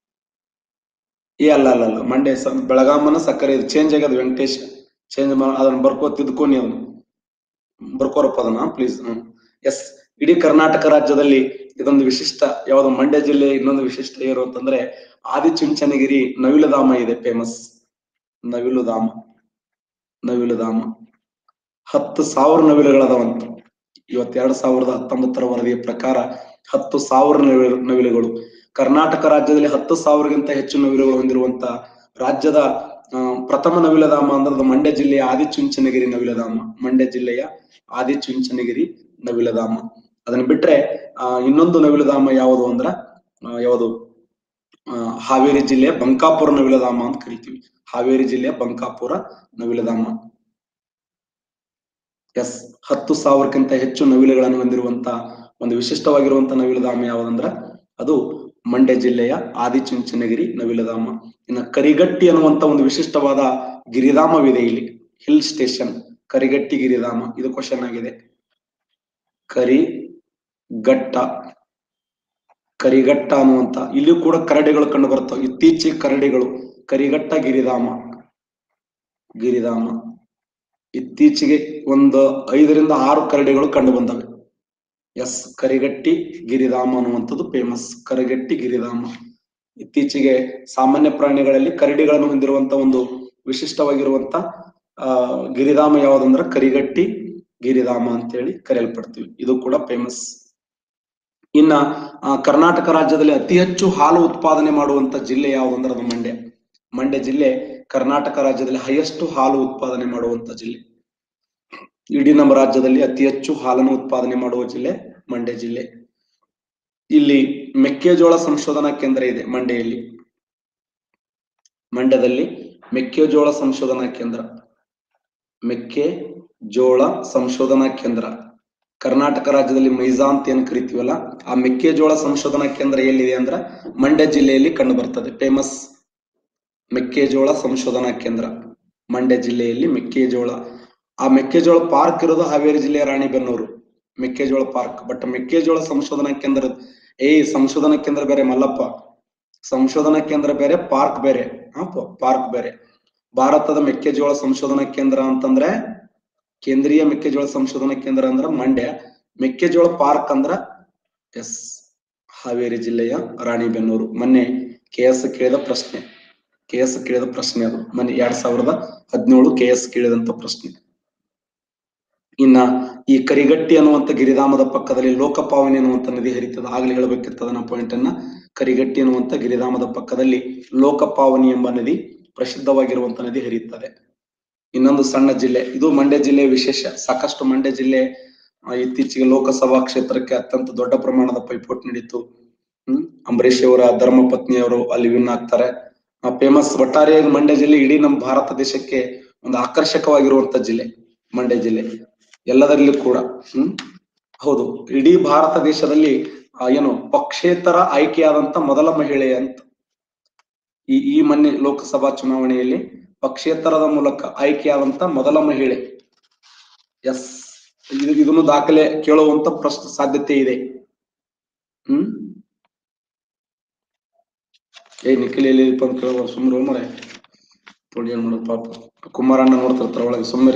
Speaker 1: ಏ ಅಲ್ಲ ಅಲ್ಲ ಅಲ್ಲ ಮಂಡ್ಯ ಸ- ಬೆಳಗಾಮನ ಸಕ್ಕರೆ ಇದು ಚೇಂಜ್ ಆಗ್ಯದ ವೆಂಕಟೇಶ್ ಚೇಂಜ್ ಅದನ್ನ ಬರ್ಕೋ ತಿದ್ಕೋನಿ ಅದನ್ನ ಬರ್ಕೋರಪ್ಪ ಅದನ್ನ ಪ್ಲೀಸ್ ಎಸ್ ಇಡೀ ಕರ್ನಾಟಕ ರಾಜ್ಯದಲ್ಲಿ ಇದೊಂದು ವಿಶಿಷ್ಟ ಯಾವ್ದು ಮಂಡ್ಯ ಜಿಲ್ಲೆ ಇನ್ನೊಂದು ವಿಶಿಷ್ಟ ಏನು ಅಂತಂದ್ರೆ ಆದಿಚುಂಚನಗಿರಿ ನವಿಲುಧಾಮ ಇದೆ ಫೇಮಸ್ ನವಿಲುಧಾಮ ನವಿಲುಧಾಮ ಹತ್ತು ಸಾವಿರ ನವಿಲುಗಳದಾವಂತ ಇವತ್ ಎರಡ್ ಸಾವಿರದ ಹತ್ತೊಂಬತ್ತರ ವರದಿಯ ಪ್ರಕಾರ ಹತ್ತು ಸಾವಿರ ನವಿಲು ನವಿಲುಗಳು ಕರ್ನಾಟಕ ರಾಜ್ಯದಲ್ಲಿ ಹತ್ತು ಸಾವಿರಗಿಂತ ಹೆಚ್ಚು ನವಿಲುಗಳು ಹೊಂದಿರುವಂತ ರಾಜ್ಯದ ಆ, ಪ್ರಥಮ ನವಿಲಧಾಮ ಅಂದ್ರೆ ಅದು ಮಂಡ್ಯ ಜಿಲ್ಲೆಯ ಆದಿಚುಂಚನಗಿರಿ ನವಿಲಧಾಮ ಮಂಡ್ಯ ಜಿಲ್ಲೆಯ ಆದಿಚುಂಚನಗಿರಿ ನವಿಲಧಾಮ ಅದನ್ನ ಬಿಟ್ರೆ ಆ ಇನ್ನೊಂದು ನವಿಲಧಾಮ ಯಾವುದು ಅಂದ್ರ ಆ, ಯಾವುದು ಆ, ಹಾವೇರಿ ಜಿಲ್ಲೆಯ ಬಂಕಾಪುರ ನವಿಲಧಾಮ ಅಂತ ಕರಿತೀವಿ ಹಾವೇರಿ ಜಿಲ್ಲೆಯ ಬಂಕಾಪುರ ನವಿಲಧಾಮ ಎಸ್ ಹತ್ತು ಸಾವಿರಕ್ಕಿಂತ ಹೆಚ್ಚು ನವಿಲುಗಳನ್ನು ಹೊಂದಿರುವಂತ ಒಂದು ವಿಶಿಷ್ಟವಾಗಿರುವಂತ ನವಿಲಧಾಮ ಯಾವುದಂದ್ರ ಅದು ಮಂಡ್ಯ ಜಿಲ್ಲೆಯ ಆದಿಚುಂಚನಗಿರಿ ನವಿಲಧಾಮ ಇನ್ನು ಕರಿಗಟ್ಟಿ ಅನ್ನುವಂತ ಒಂದು ವಿಶಿಷ್ಟವಾದ ಗಿರಿಧಾಮವಿದೆ ಇಲ್ಲಿ ಹಿಲ್ ಸ್ಟೇಷನ್ ಕರಿಗಟ್ಟಿ ಗಿರಿಧಾಮ ಇದು ಕ್ವಶನ್ ಆಗಿದೆ ಕರಿಗಟ್ಟ ಕರಿಗಟ್ಟ ಅನ್ನುವಂತ ಇಲ್ಲಿಯೂ ಕೂಡ ಕರಡಿಗಳು ಕಂಡು ಬರ್ತವೆ ಇತ್ತೀಚೆಗೆ ಕರಡಿಗಳು ಕರಿಗಟ್ಟ ಗಿರಿಧಾಮ ಗಿರಿಧಾಮ ಇತ್ತೀಚೆಗೆ ಒಂದು ಐದರಿಂದ ಆರು ಕರಡಿಗಳು ಕಂಡು ಬಂದವೆ ಎಸ್ ಕರಿಗಟ್ಟಿ ಗಿರಿಧಾಮ ಅನ್ನುವಂಥದ್ದು ಫೇಮಸ್ ಕರಿಗಟ್ಟಿ ಗಿರಿಧಾಮ ಇತ್ತೀಚೆಗೆ ಸಾಮಾನ್ಯ ಪ್ರಾಣಿಗಳಲ್ಲಿ ಕರಡಿಗಳನ್ನು ಹೊಂದಿರುವಂತ ಒಂದು ವಿಶಿಷ್ಟವಾಗಿರುವಂತ ಆ ಗಿರಿಧಾಮ ಯಾವುದಂದ್ರೆ ಕರಿಗಟ್ಟಿ ಗಿರಿಧಾಮ ಅಂತೇಳಿ ಕರೆಯಲ್ಪಡ್ತೀವಿ ಇದು ಕೂಡ ಫೇಮಸ್ ಇನ್ನ ಆ, ಕರ್ನಾಟಕ ರಾಜ್ಯದಲ್ಲಿ ಅತಿ ಹೆಚ್ಚು ಹಾಲು ಉತ್ಪಾದನೆ ಮಾಡುವಂತ ಜಿಲ್ಲೆ ಯಾವುದಂದ್ರೆ ಅದು ಮಂಡ್ಯ ಮಂಡ್ಯ ಜಿಲ್ಲೆ ಕರ್ನಾಟಕ ರಾಜ್ಯದಲ್ಲಿ ಹೈಯೆಸ್ಟ್ ಹಾಲು ಉತ್ಪಾದನೆ ಮಾಡುವಂತ ಜಿಲ್ಲೆ ಇಡೀ ನಮ್ಮ ರಾಜ್ಯದಲ್ಲಿ ಅತಿ ಹೆಚ್ಚು ಹಾಲನ್ನು ಉತ್ಪಾದನೆ ಮಾಡುವ ಜಿಲ್ಲೆ ಮಂಡ್ಯ ಜಿಲ್ಲೆ ಇಲ್ಲಿ ಮೆಕ್ಕೆಜೋಳ ಸಂಶೋಧನಾ ಕೇಂದ್ರ ಇದೆ ಮಂಡ್ಯದಲ್ಲಿ ಮಂಡ್ಯದಲ್ಲಿ ಮೆಕ್ಕೆಜೋಳ ಸಂಶೋಧನಾ ಕೇಂದ್ರ ಮೆಕ್ಕೆಜೋಳ ಸಂಶೋಧನಾ ಕೇಂದ್ರ ಕರ್ನಾಟಕ ರಾಜ್ಯದಲ್ಲಿ ಮೈಜಾ ಅಂತ ಏನ್ ಕರಿತೀವಲ್ಲ ಆ ಮೆಕ್ಕೆಜೋಳ ಸಂಶೋಧನಾ ಕೇಂದ್ರ ಎಲ್ಲಿದೆ ಅಂದ್ರ ಮಂಡ್ಯ ಜಿಲ್ಲೆಯಲ್ಲಿ ಕಂಡು ಬರ್ತದೆ ಫೇಮಸ್ ಮೆಕ್ಕೆಜೋಳ ಸಂಶೋಧನಾ ಕೇಂದ್ರ ಮಂಡ್ಯ ಜಿಲ್ಲೆಯಲ್ಲಿ ಮೆಕ್ಕೆಜೋಳ ಆ ಮೆಕ್ಕೆಜೋಳ ಪಾರ್ಕ್ ಇರೋದು ಹಾವೇರಿ ಜಿಲ್ಲೆಯ ರಾಣಿಬೆನ್ನೂರು ಮೆಕ್ಕೆಜೋಳ ಪಾರ್ಕ್ ಬಟ್ ಮೆಕ್ಕೆಜೋಳ ಸಂಶೋಧನಾ ಕೇಂದ್ರ ಏಯ್ ಸಂಶೋಧನಾ ಕೇಂದ್ರ ಬೇರೆ ಮಲ್ಲಪ್ಪ ಸಂಶೋಧನಾ ಕೇಂದ್ರ ಬೇರೆ ಪಾರ್ಕ್ ಬೇರೆ ಪಾರ್ಕ್ ಬೇರೆ ಭಾರತದ ಮೆಕ್ಕೆಜೋಳ ಸಂಶೋಧನಾ ಕೇಂದ್ರ ಅಂತಂದ್ರೆ ಕೇಂದ್ರೀಯ ಮೆಕ್ಕೆಜೋಳ ಸಂಶೋಧನಾ ಕೇಂದ್ರ ಅಂದ್ರ ಮಂಡ್ಯ ಮೆಕ್ಕೆಜೋಳ ಪಾರ್ಕ್ ಅಂದ್ರ ಎಸ್ ಹಾವೇರಿ ಜಿಲ್ಲೆಯ ರಾಣಿಬೆನ್ನೂರು ಮೊನ್ನೆ ಕೆ ಎಸ್ ಕೇಳಿದ ಪ್ರಶ್ನೆ ಕೆ ಎಸ್ ಕೇಳಿದ ಪ್ರಶ್ನೆ ಅದು ಮೊನ್ನೆ ಎರಡ್ ಸಾವಿರದ ಹದಿನೇಳು ಕೆ ಎಸ್ ಕೇಳಿದಂತ ಪ್ರಶ್ನೆ ಇನ್ನ ಈ ಕರಿಗಟ್ಟಿ ಅನ್ನುವಂತ ಗಿರಿಧಾಮದ ಪಕ್ಕದಲ್ಲಿ ಲೋಕಪಾವನಿ ಅನ್ನುವಂತ ನದಿ ಹರಿತದ ಆಗ್ಲೇ ಹೇಳಬೇಕಿರ್ತದ ನಾ ಪಾಯಿಂಟ್ ಅನ್ನ ಕರಿಗಟ್ಟಿ ಅನ್ನುವಂತ ಗಿರಿಧಾಮದ ಪಕ್ಕದಲ್ಲಿ ಲೋಕಪಾವನಿ ಎಂಬ ನದಿ ಪ್ರಸಿದ್ಧವಾಗಿರುವಂತ ನದಿ ಹರಿಯುತ್ತದೆ ಇನ್ನೊಂದು ಸಣ್ಣ ಜಿಲ್ಲೆ ಇದು ಮಂಡ್ಯ ಜಿಲ್ಲೆಯ ವಿಶೇಷ ಸಾಕಷ್ಟು ಮಂಡ್ಯ ಜಿಲ್ಲೆ ಆ, ಇತ್ತೀಚೆಗೆ ಲೋಕಸಭಾ ಕ್ಷೇತ್ರಕ್ಕೆ ಅತ್ಯಂತ ದೊಡ್ಡ ಪ್ರಮಾಣದ ಪೈಪೋಟಿ ನಡೀತು ಹ್ಮ್ ಅಂಬರೀಷ್ ಅವರ ಧರ್ಮ ಪತ್ನಿಯವರು ಅಲ್ಲಿ ವಿನ್ ಆಗ್ತಾರೆ ಫೇಮಸ್ ಒಟ್ಟಾರೆಯಾಗಿ ಮಂಡ್ಯ ಜಿಲ್ಲೆ ಇಡೀ ನಮ್ಮ ಭಾರತ ದೇಶಕ್ಕೆ ಒಂದು ಆಕರ್ಷಕವಾಗಿರುವಂತ ಜಿಲ್ಲೆ ಮಂಡ್ಯ ಜಿಲ್ಲೆ ಎಲ್ಲದರಲ್ಲೂ ಕೂಡ ಹ್ಮ್ ಹೌದು ಇಡೀ ಭಾರತ ದೇಶದಲ್ಲಿ ಆ, ಏನು ಪಕ್ಷೇತರ ಆಯ್ಕೆಯಾದಂತ ಮೊದಲ ಮಹಿಳೆ ಅಂತ ಈ ಈ ಮೊನ್ನೆ ಲೋಕಸಭಾ ಚುನಾವಣೆಯಲ್ಲಿ ಪಕ್ಷೇತರದ ಮೂಲಕ ಆಯ್ಕೆಯಾದಂತ ಮೊದಲ ಮಹಿಳೆ ಎಸ್ ಇದು ಇದನ್ನು ದಾಖಲೆ ಕೇಳುವಂತ ಪ್ರಶ್ನೆ ಸಾಧ್ಯತೆ ಇದೆ ಹ್ಮ್ ಏ ನಿಖಿಲ್ ಎಲ್ಲಿ ಅಂತ ಕೇಳುವ ಸುಮ್ಮನೆ ಮರೆ ನೋಡಿ ಏನ್ ಮಾಡೋದು ಪಾಪ ಕುಮಾರಣ್ಣ ನೋಡ್ತಿರ್ತಾರ ಒಳಗೆ ಸುಮ್ಮನೆ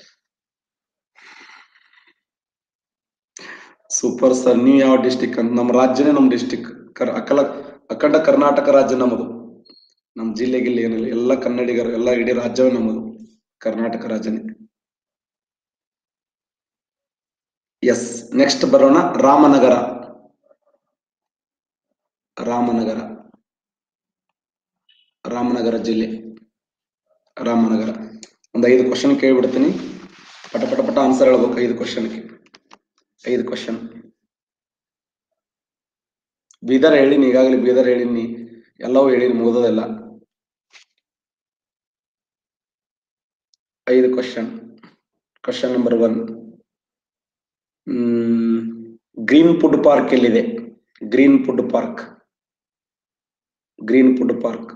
Speaker 1: ಸೂಪರ್ ಸರ್ ನೀವು ಯಾವ ಡಿಸ್ಟಿಕ್ ಅಂತ ನಮ್ಮ ರಾಜ್ಯನೇ ನಮ್ಮ ಡಿಸ್ಟಿಕ್ ಕರ್ ಅಕಲ ಅಖಂಡ ಕರ್ನಾಟಕ ರಾಜ್ಯ ನಮ್ಮದು ನಮ್ಮ ಜಿಲ್ಲೆ ಗಿಲ್ಲೆ ಏನಿಲ್ಲ ಎಲ್ಲ ಕನ್ನಡಿಗರು ಎಲ್ಲ ಇಡೀ ರಾಜ್ಯವೇ ನಮ್ಮದು ಕರ್ನಾಟಕ ರಾಜ್ಯನೇ ಎಸ್ ನೆಕ್ಸ್ಟ್ ಬರೋಣ ರಾಮನಗರ ರಾಮನಗರ ರಾಮನಗರ ಜಿಲ್ಲೆ ರಾಮನಗರ ಒಂದು ಐದು ಕ್ವಶನ್ ಕೇಳಿಬಿಡ್ತೀನಿ ಪಟ ಪಟ ಪಟ ಆನ್ಸರ್ ಹೇಳ್ಬೇಕು ಐದು ಕ್ವಶನ್ಗೆ ಐದು ಕ್ವಶನ್ ಬೀದರ್ ಹೇಳಿನಿ ಈಗಾಗಲೇ ಬೀದರ್ ಹೇಳಿನಿ ಎಲ್ಲವೂ ಹೇಳಿನಿ ಮುಗಿದೋದೆಲ್ಲ ಐದು question question number one green food park ಎಲ್ಲಿದೆ green food park green food park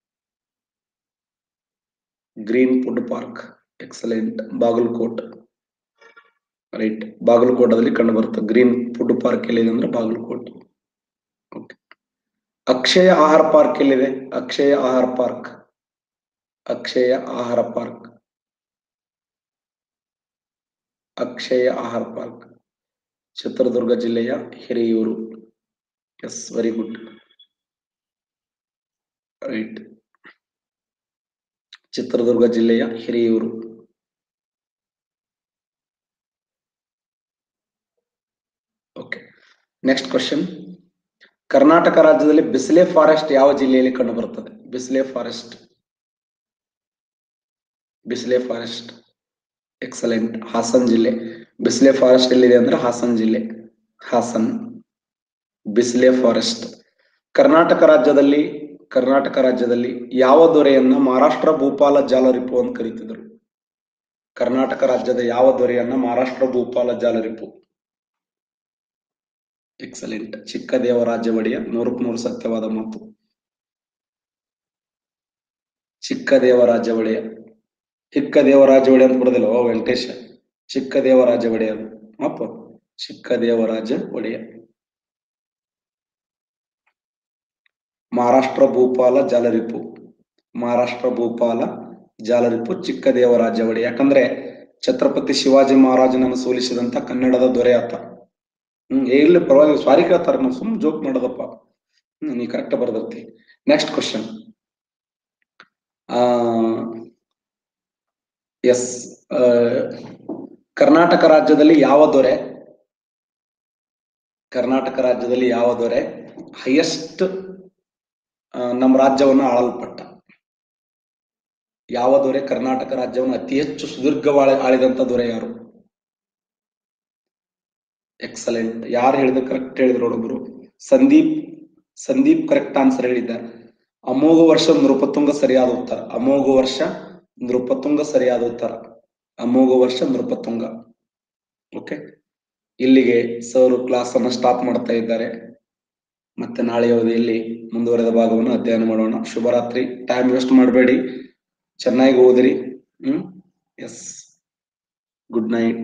Speaker 1: green food park excellent Bagalkot right ಬಾಗಲಕೋಟದಲ್ಲಿ ಕಂಡು ಬರುತ್ತೆ ಗ್ರೀನ್ ಫುಡ್ ಪಾರ್ಕ್ ಎಲ್ಲಿದೆ ಅಂದ್ರೆ ಬಾಗಲಕೋಟ್ ಓಕೆ ಅಕ್ಷಯ ಆಹಾರ ಪಾರ್ಕ್ ಎಲ್ಲಿದೆ ಅಕ್ಷಯ ಆಹಾರ ಪಾರ್ಕ್ ಅಕ್ಷಯ ಆಹಾರ ಪಾರ್ಕ್ ಅಕ್ಷಯ ಆಹಾರ ಪಾರ್ಕ್ ಚಿತ್ರದುರ್ಗ ಜಿಲ್ಲೆಯ Hiriyur yes very good right Chitradurga ಜಿಲ್ಲೆಯ Hiriyur okay next question Karnataka ರಾಜ್ಯದಲ್ಲಿ ಬಿಸಿಲೆ ಫಾರೆಸ್ಟ್ ಯಾವ ಜಿಲ್ಲೆಯಲ್ಲಿ ಕಂಡು ಬರುತ್ತದೆ ಬಿಸಿಲೆ ಫಾರೆಸ್ಟ್ ಬಿಸಿಲೆ ಫಾರೆಸ್ಟ್ ಎಕ್ಸಲೆಂಟ್ ಹಾಸನ್ ಜಿಲ್ಲೆ ಬಿಸಿಲೆ ಫಾರೆಸ್ಟ್ ಎಲ್ಲಿದೆ ಅಂದ್ರೆ ಹಾಸನ್ ಜಿಲ್ಲೆ ಹಾಸನ್ ಬಿಸಿಲೆ ಫಾರೆಸ್ಟ್ ಕರ್ನಾಟಕ ರಾಜ್ಯದಲ್ಲಿ ಕರ್ನಾಟಕ ರಾಜ್ಯದಲ್ಲಿ ಯಾವ ದೊರೆಯನ್ನ ಮಹಾರಾಷ್ಟ್ರ ಭೂಪಾಲ ಜಾಲರಿಪು ಅಂತ ಕರೀತಿದ್ರು ಕರ್ನಾಟಕ ರಾಜ್ಯದ ಯಾವ ದೊರೆಯನ್ನ ಮಹಾರಾಷ್ಟ್ರ ಭೂಪಾಲ ಜಾಲರಿಪು ಎಕ್ಸಲೆಂಟ್ ಚಿಕ್ಕ ದೇವರಾಜ್ಯ ಒಡೆಯ ನೂರಕ್ಕೆ ನೂರು ಸತ್ಯವಾದ ಮಾತು ಚಿಕ್ಕ ದೇವರಾಜ್ಯ ಒಡೆಯ ಚಿಕ್ಕ ದೇವರಾಜ ಒಡೆಯ ಅಂತ ಬಿಡೋದಿಲ್ಲ ಓ ವೆಂಕಟೇಶ ಚಿಕ್ಕ ದೇವರಾಜ ಒಡೆಯ ಅದು ಅಪ್ಪ ಚಿಕ್ಕ ದೇವರಾಜ ಒಡೆಯ ಮಹಾರಾಷ್ಟ್ರ ಭೂಪಾಲ ಜಾಲರಿಪು ಮಹಾರಾಷ್ಟ್ರ ಭೂಪಾಲ ಜಾಲರಿಪು ಚಿಕ್ಕ ದೇವರಾಜ ಒಡೆಯ ಯಾಕಂದ್ರೆ ಛತ್ರಪತಿ ಶಿವಾಜಿ ಮಹಾರಾಜನನ್ನು ಸೋಲಿಸಿದಂತ ಕನ್ನಡದ ದೊರೆ ಆತ ಹ್ಮ್ ಏ, ಇಲ್ಲ ಪರವಾಗಿಲ್ಲ ಸಾರಿ ಕೇಳ್ತಾರ ನಾವು ಸುಮ್ ಜೋಕ್ ಮಾಡೋದಪ್ಪ ಹ್ಮ್ ನೀ ಕರೆಕ್ಟ್ ಬರ್ದರ್ತಿ ನೆಕ್ಸ್ಟ್ ಕ್ವಶನ್ ಆ ಎಸ್ ಕರ್ನಾಟಕ ರಾಜ್ಯದಲ್ಲಿ ಯಾವ ದೊರೆ ಕರ್ನಾಟಕ ರಾಜ್ಯದಲ್ಲಿ ಯಾವ ದೊರೆ ಹೈಯೆಸ್ಟ್ ನಮ್ಮ ರಾಜ್ಯವನ್ನು ಆಳಲ್ಪಟ್ಟ ಯಾವ ದೊರೆ ಕರ್ನಾಟಕ ರಾಜ್ಯವನ್ನು ಅತಿ ಹೆಚ್ಚು ಸುದೀರ್ಘವಾಳ ಆಳಿದಂತ ದೊರೆ ಯಾರು ಎಕ್ಸಲೆಂಟ್ ಯಾರು ಹೇಳಿದ್ರು ಕರೆಕ್ಟ್ ಹೇಳಿದ್ರು ನೋಡೊಬ್ರು ಸಂದೀಪ್ ಸಂದೀಪ್ ಕರೆಕ್ಟ್ ಆನ್ಸರ್ ಹೇಳಿದ್ದಾರೆ ಅಮೋಘ ವರ್ಷ ನೃಪತುಂಗ ಸರಿಯಾದ ಉತ್ತರ ಅಮೋಘ ವರ್ಷ ನೃಪತುಂಗ ಸರಿಯಾದ ಉತ್ತರ ಅಮೋಘ ವರ್ಷ ನೃಪತುಂಗ ಓಕೆ ಇಲ್ಲಿಗೆ ಸರ್ ಕ್ಲಾಸ್ ಅನ್ನ ಸ್ಟಾಪ್ ಮಾಡ್ತಾ ಇದ್ದಾರೆ ಮತ್ತೆ ನಾಳೆ ಅವಧಿಯಲ್ಲಿ ಮುಂದುವರೆದ ಭಾಗವನ್ನು ಅಧ್ಯಯನ ಮಾಡೋಣ ಶುಭರಾತ್ರಿ ಟೈಮ್ ವೇಸ್ಟ್ ಮಾಡಬೇಡಿ ಚೆನ್ನಾಗಿ ಓದಿರಿ ಹ್ಮ್ ಎಸ್ ಗುಡ್ ನೈಟ್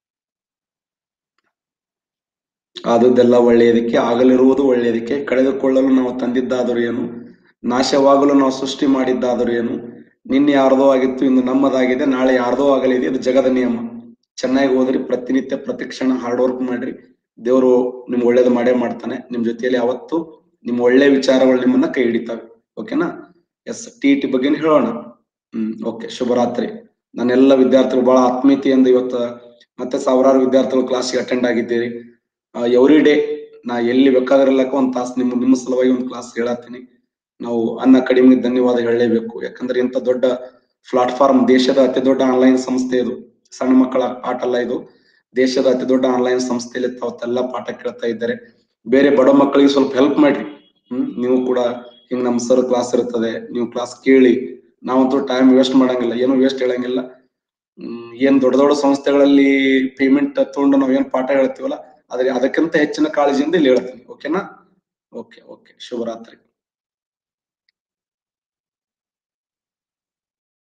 Speaker 1: ಆದದ್ದೆಲ್ಲ ಒಳ್ಳೆಯದಕ್ಕೆ ಆಗಲಿರುವುದು ಒಳ್ಳೆಯದಕ್ಕೆ ಕಳೆದುಕೊಳ್ಳಲು ನಾವು ತಂದಿದ್ದಾದರೂ ಏನು ನಾಶವಾಗಲು ನಾವು ಸೃಷ್ಟಿ ಮಾಡಿದ್ದಾದರೂ ಏನು ನಿನ್ನೆ ಯಾರ್ದೋ ಆಗಿತ್ತು ಇಂದು ನಮ್ಮದಾಗಿದೆ ನಾಳೆ ಯಾರ್ದೋ ಆಗಲಿದೆ ಇದು ಜಗದ ನಿಯಮ ಚೆನ್ನಾಗಿ ಓದ್ರಿ ಪ್ರತಿನಿತ್ಯ ಪ್ರತಿಕ್ಷಣ ಹಾರ್ಡ್ ವರ್ಕ್ ಮಾಡ್ರಿ ದೇವರು ನಿಮ್ ಒಳ್ಳೇದು ಮಾಡೇ ಮಾಡ್ತಾನೆ ನಿಮ್ ಜೊತೆಯಲ್ಲಿ ಯಾವತ್ತು ನಿಮ್ ಒಳ್ಳೆ ವಿಚಾರಗಳು ನಿಮ್ಮನ್ನ ಕೈ ಹಿಡಿತಾವೆ ಓಕೆನಾ ಎಸ್ ಟಿ ಟಿ ಬಗ್ಗೆ ಹೇಳೋಣ ಹ್ಮ್ ಓಕೆ ಶುಭರಾತ್ರಿ ನನ್ನೆಲ್ಲ ವಿದ್ಯಾರ್ಥಿಗಳು ಬಹಳ ಆತ್ಮೀಯತೆಯಿಂದ ಇವತ್ತು ಮತ್ತೆ ಸಾವಿರಾರು ವಿದ್ಯಾರ್ಥಿಗಳು ಕ್ಲಾಸ್ಗೆ ಅಟೆಂಡ್ ಆಗಿದ್ದೀರಿ ಎವ್ರಿ ಡೇ ನಾ ಎಲ್ಲಿ ಬೇಕಾದ್ರೆಲ್ಲಕ್ಕ ಒಂದ್ ತಾಸು ನಿಮ್ಮ ನಿಮ್ಮ ಸಲುವಾಗಿ ಒಂದು ಕ್ಲಾಸ್ ಹೇಳತ್ತೀನಿ ನಾವು ಅನ್ನ ಅಕಾಡೆಮಿಗೆ ಧನ್ಯವಾದ ಹೇಳಲೇಬೇಕು ಯಾಕಂದ್ರೆ ಇಂಥ ದೊಡ್ಡ ಪ್ಲಾಟ್ಫಾರ್ಮ್ ದೇಶದ ಅತಿ ದೊಡ್ಡ ಆನ್ಲೈನ್ ಸಂಸ್ಥೆ ಇದು ಸಣ್ಣ ಮಕ್ಕಳ ಆಟ ಅಲ್ಲ ಇದು ದೇಶದ ಅತಿ ದೊಡ್ಡ ಆನ್ಲೈನ್ ಸಂಸ್ಥೆಯಲ್ಲಿ ತಾವತ್ತೆಲ್ಲ ಪಾಠ ಕೇಳ್ತಾ ಇದ್ದಾರೆ ಬೇರೆ ಬಡ ಮಕ್ಕಳಿಗೆ ಸ್ವಲ್ಪ ಹೆಲ್ಪ್ ಮಾಡ್ರಿ ಹ್ಮ್ ನೀವು ಕೂಡ ಹಿಂಗ್ ನಮ್ ಸರ್ ಕ್ಲಾಸ್ ಇರ್ತದೆ ನೀವು ಕ್ಲಾಸ್ ಕೇಳಿ ನಾವಂತೂ ಟೈಮ್ ವೇಸ್ಟ್ ಮಾಡಂಗಿಲ್ಲ ಏನು ವೇಸ್ಟ್ ಹೇಳಂಗಿಲ್ಲ ಹ್ಮ್ ಏನ್ ದೊಡ್ಡ ದೊಡ್ಡ ಸಂಸ್ಥೆಗಳಲ್ಲಿ ಪೇಮೆಂಟ್ ತಗೊಂಡು ನಾವ್ ಏನ್ ಪಾಠ ಹೇಳ್ತೀವಲ್ಲ ಆದ್ರೆ ಅದಕ್ಕಿಂತ ಹೆಚ್ಚಿನ ಕಾಳಜಿಯಿಂದ ಇಲ್ಲಿ ಹೇಳ್ತೀನಿ ಓಕೆನಾ ಓಕೆ ಓಕೆ ಶುಭರಾತ್ರಿ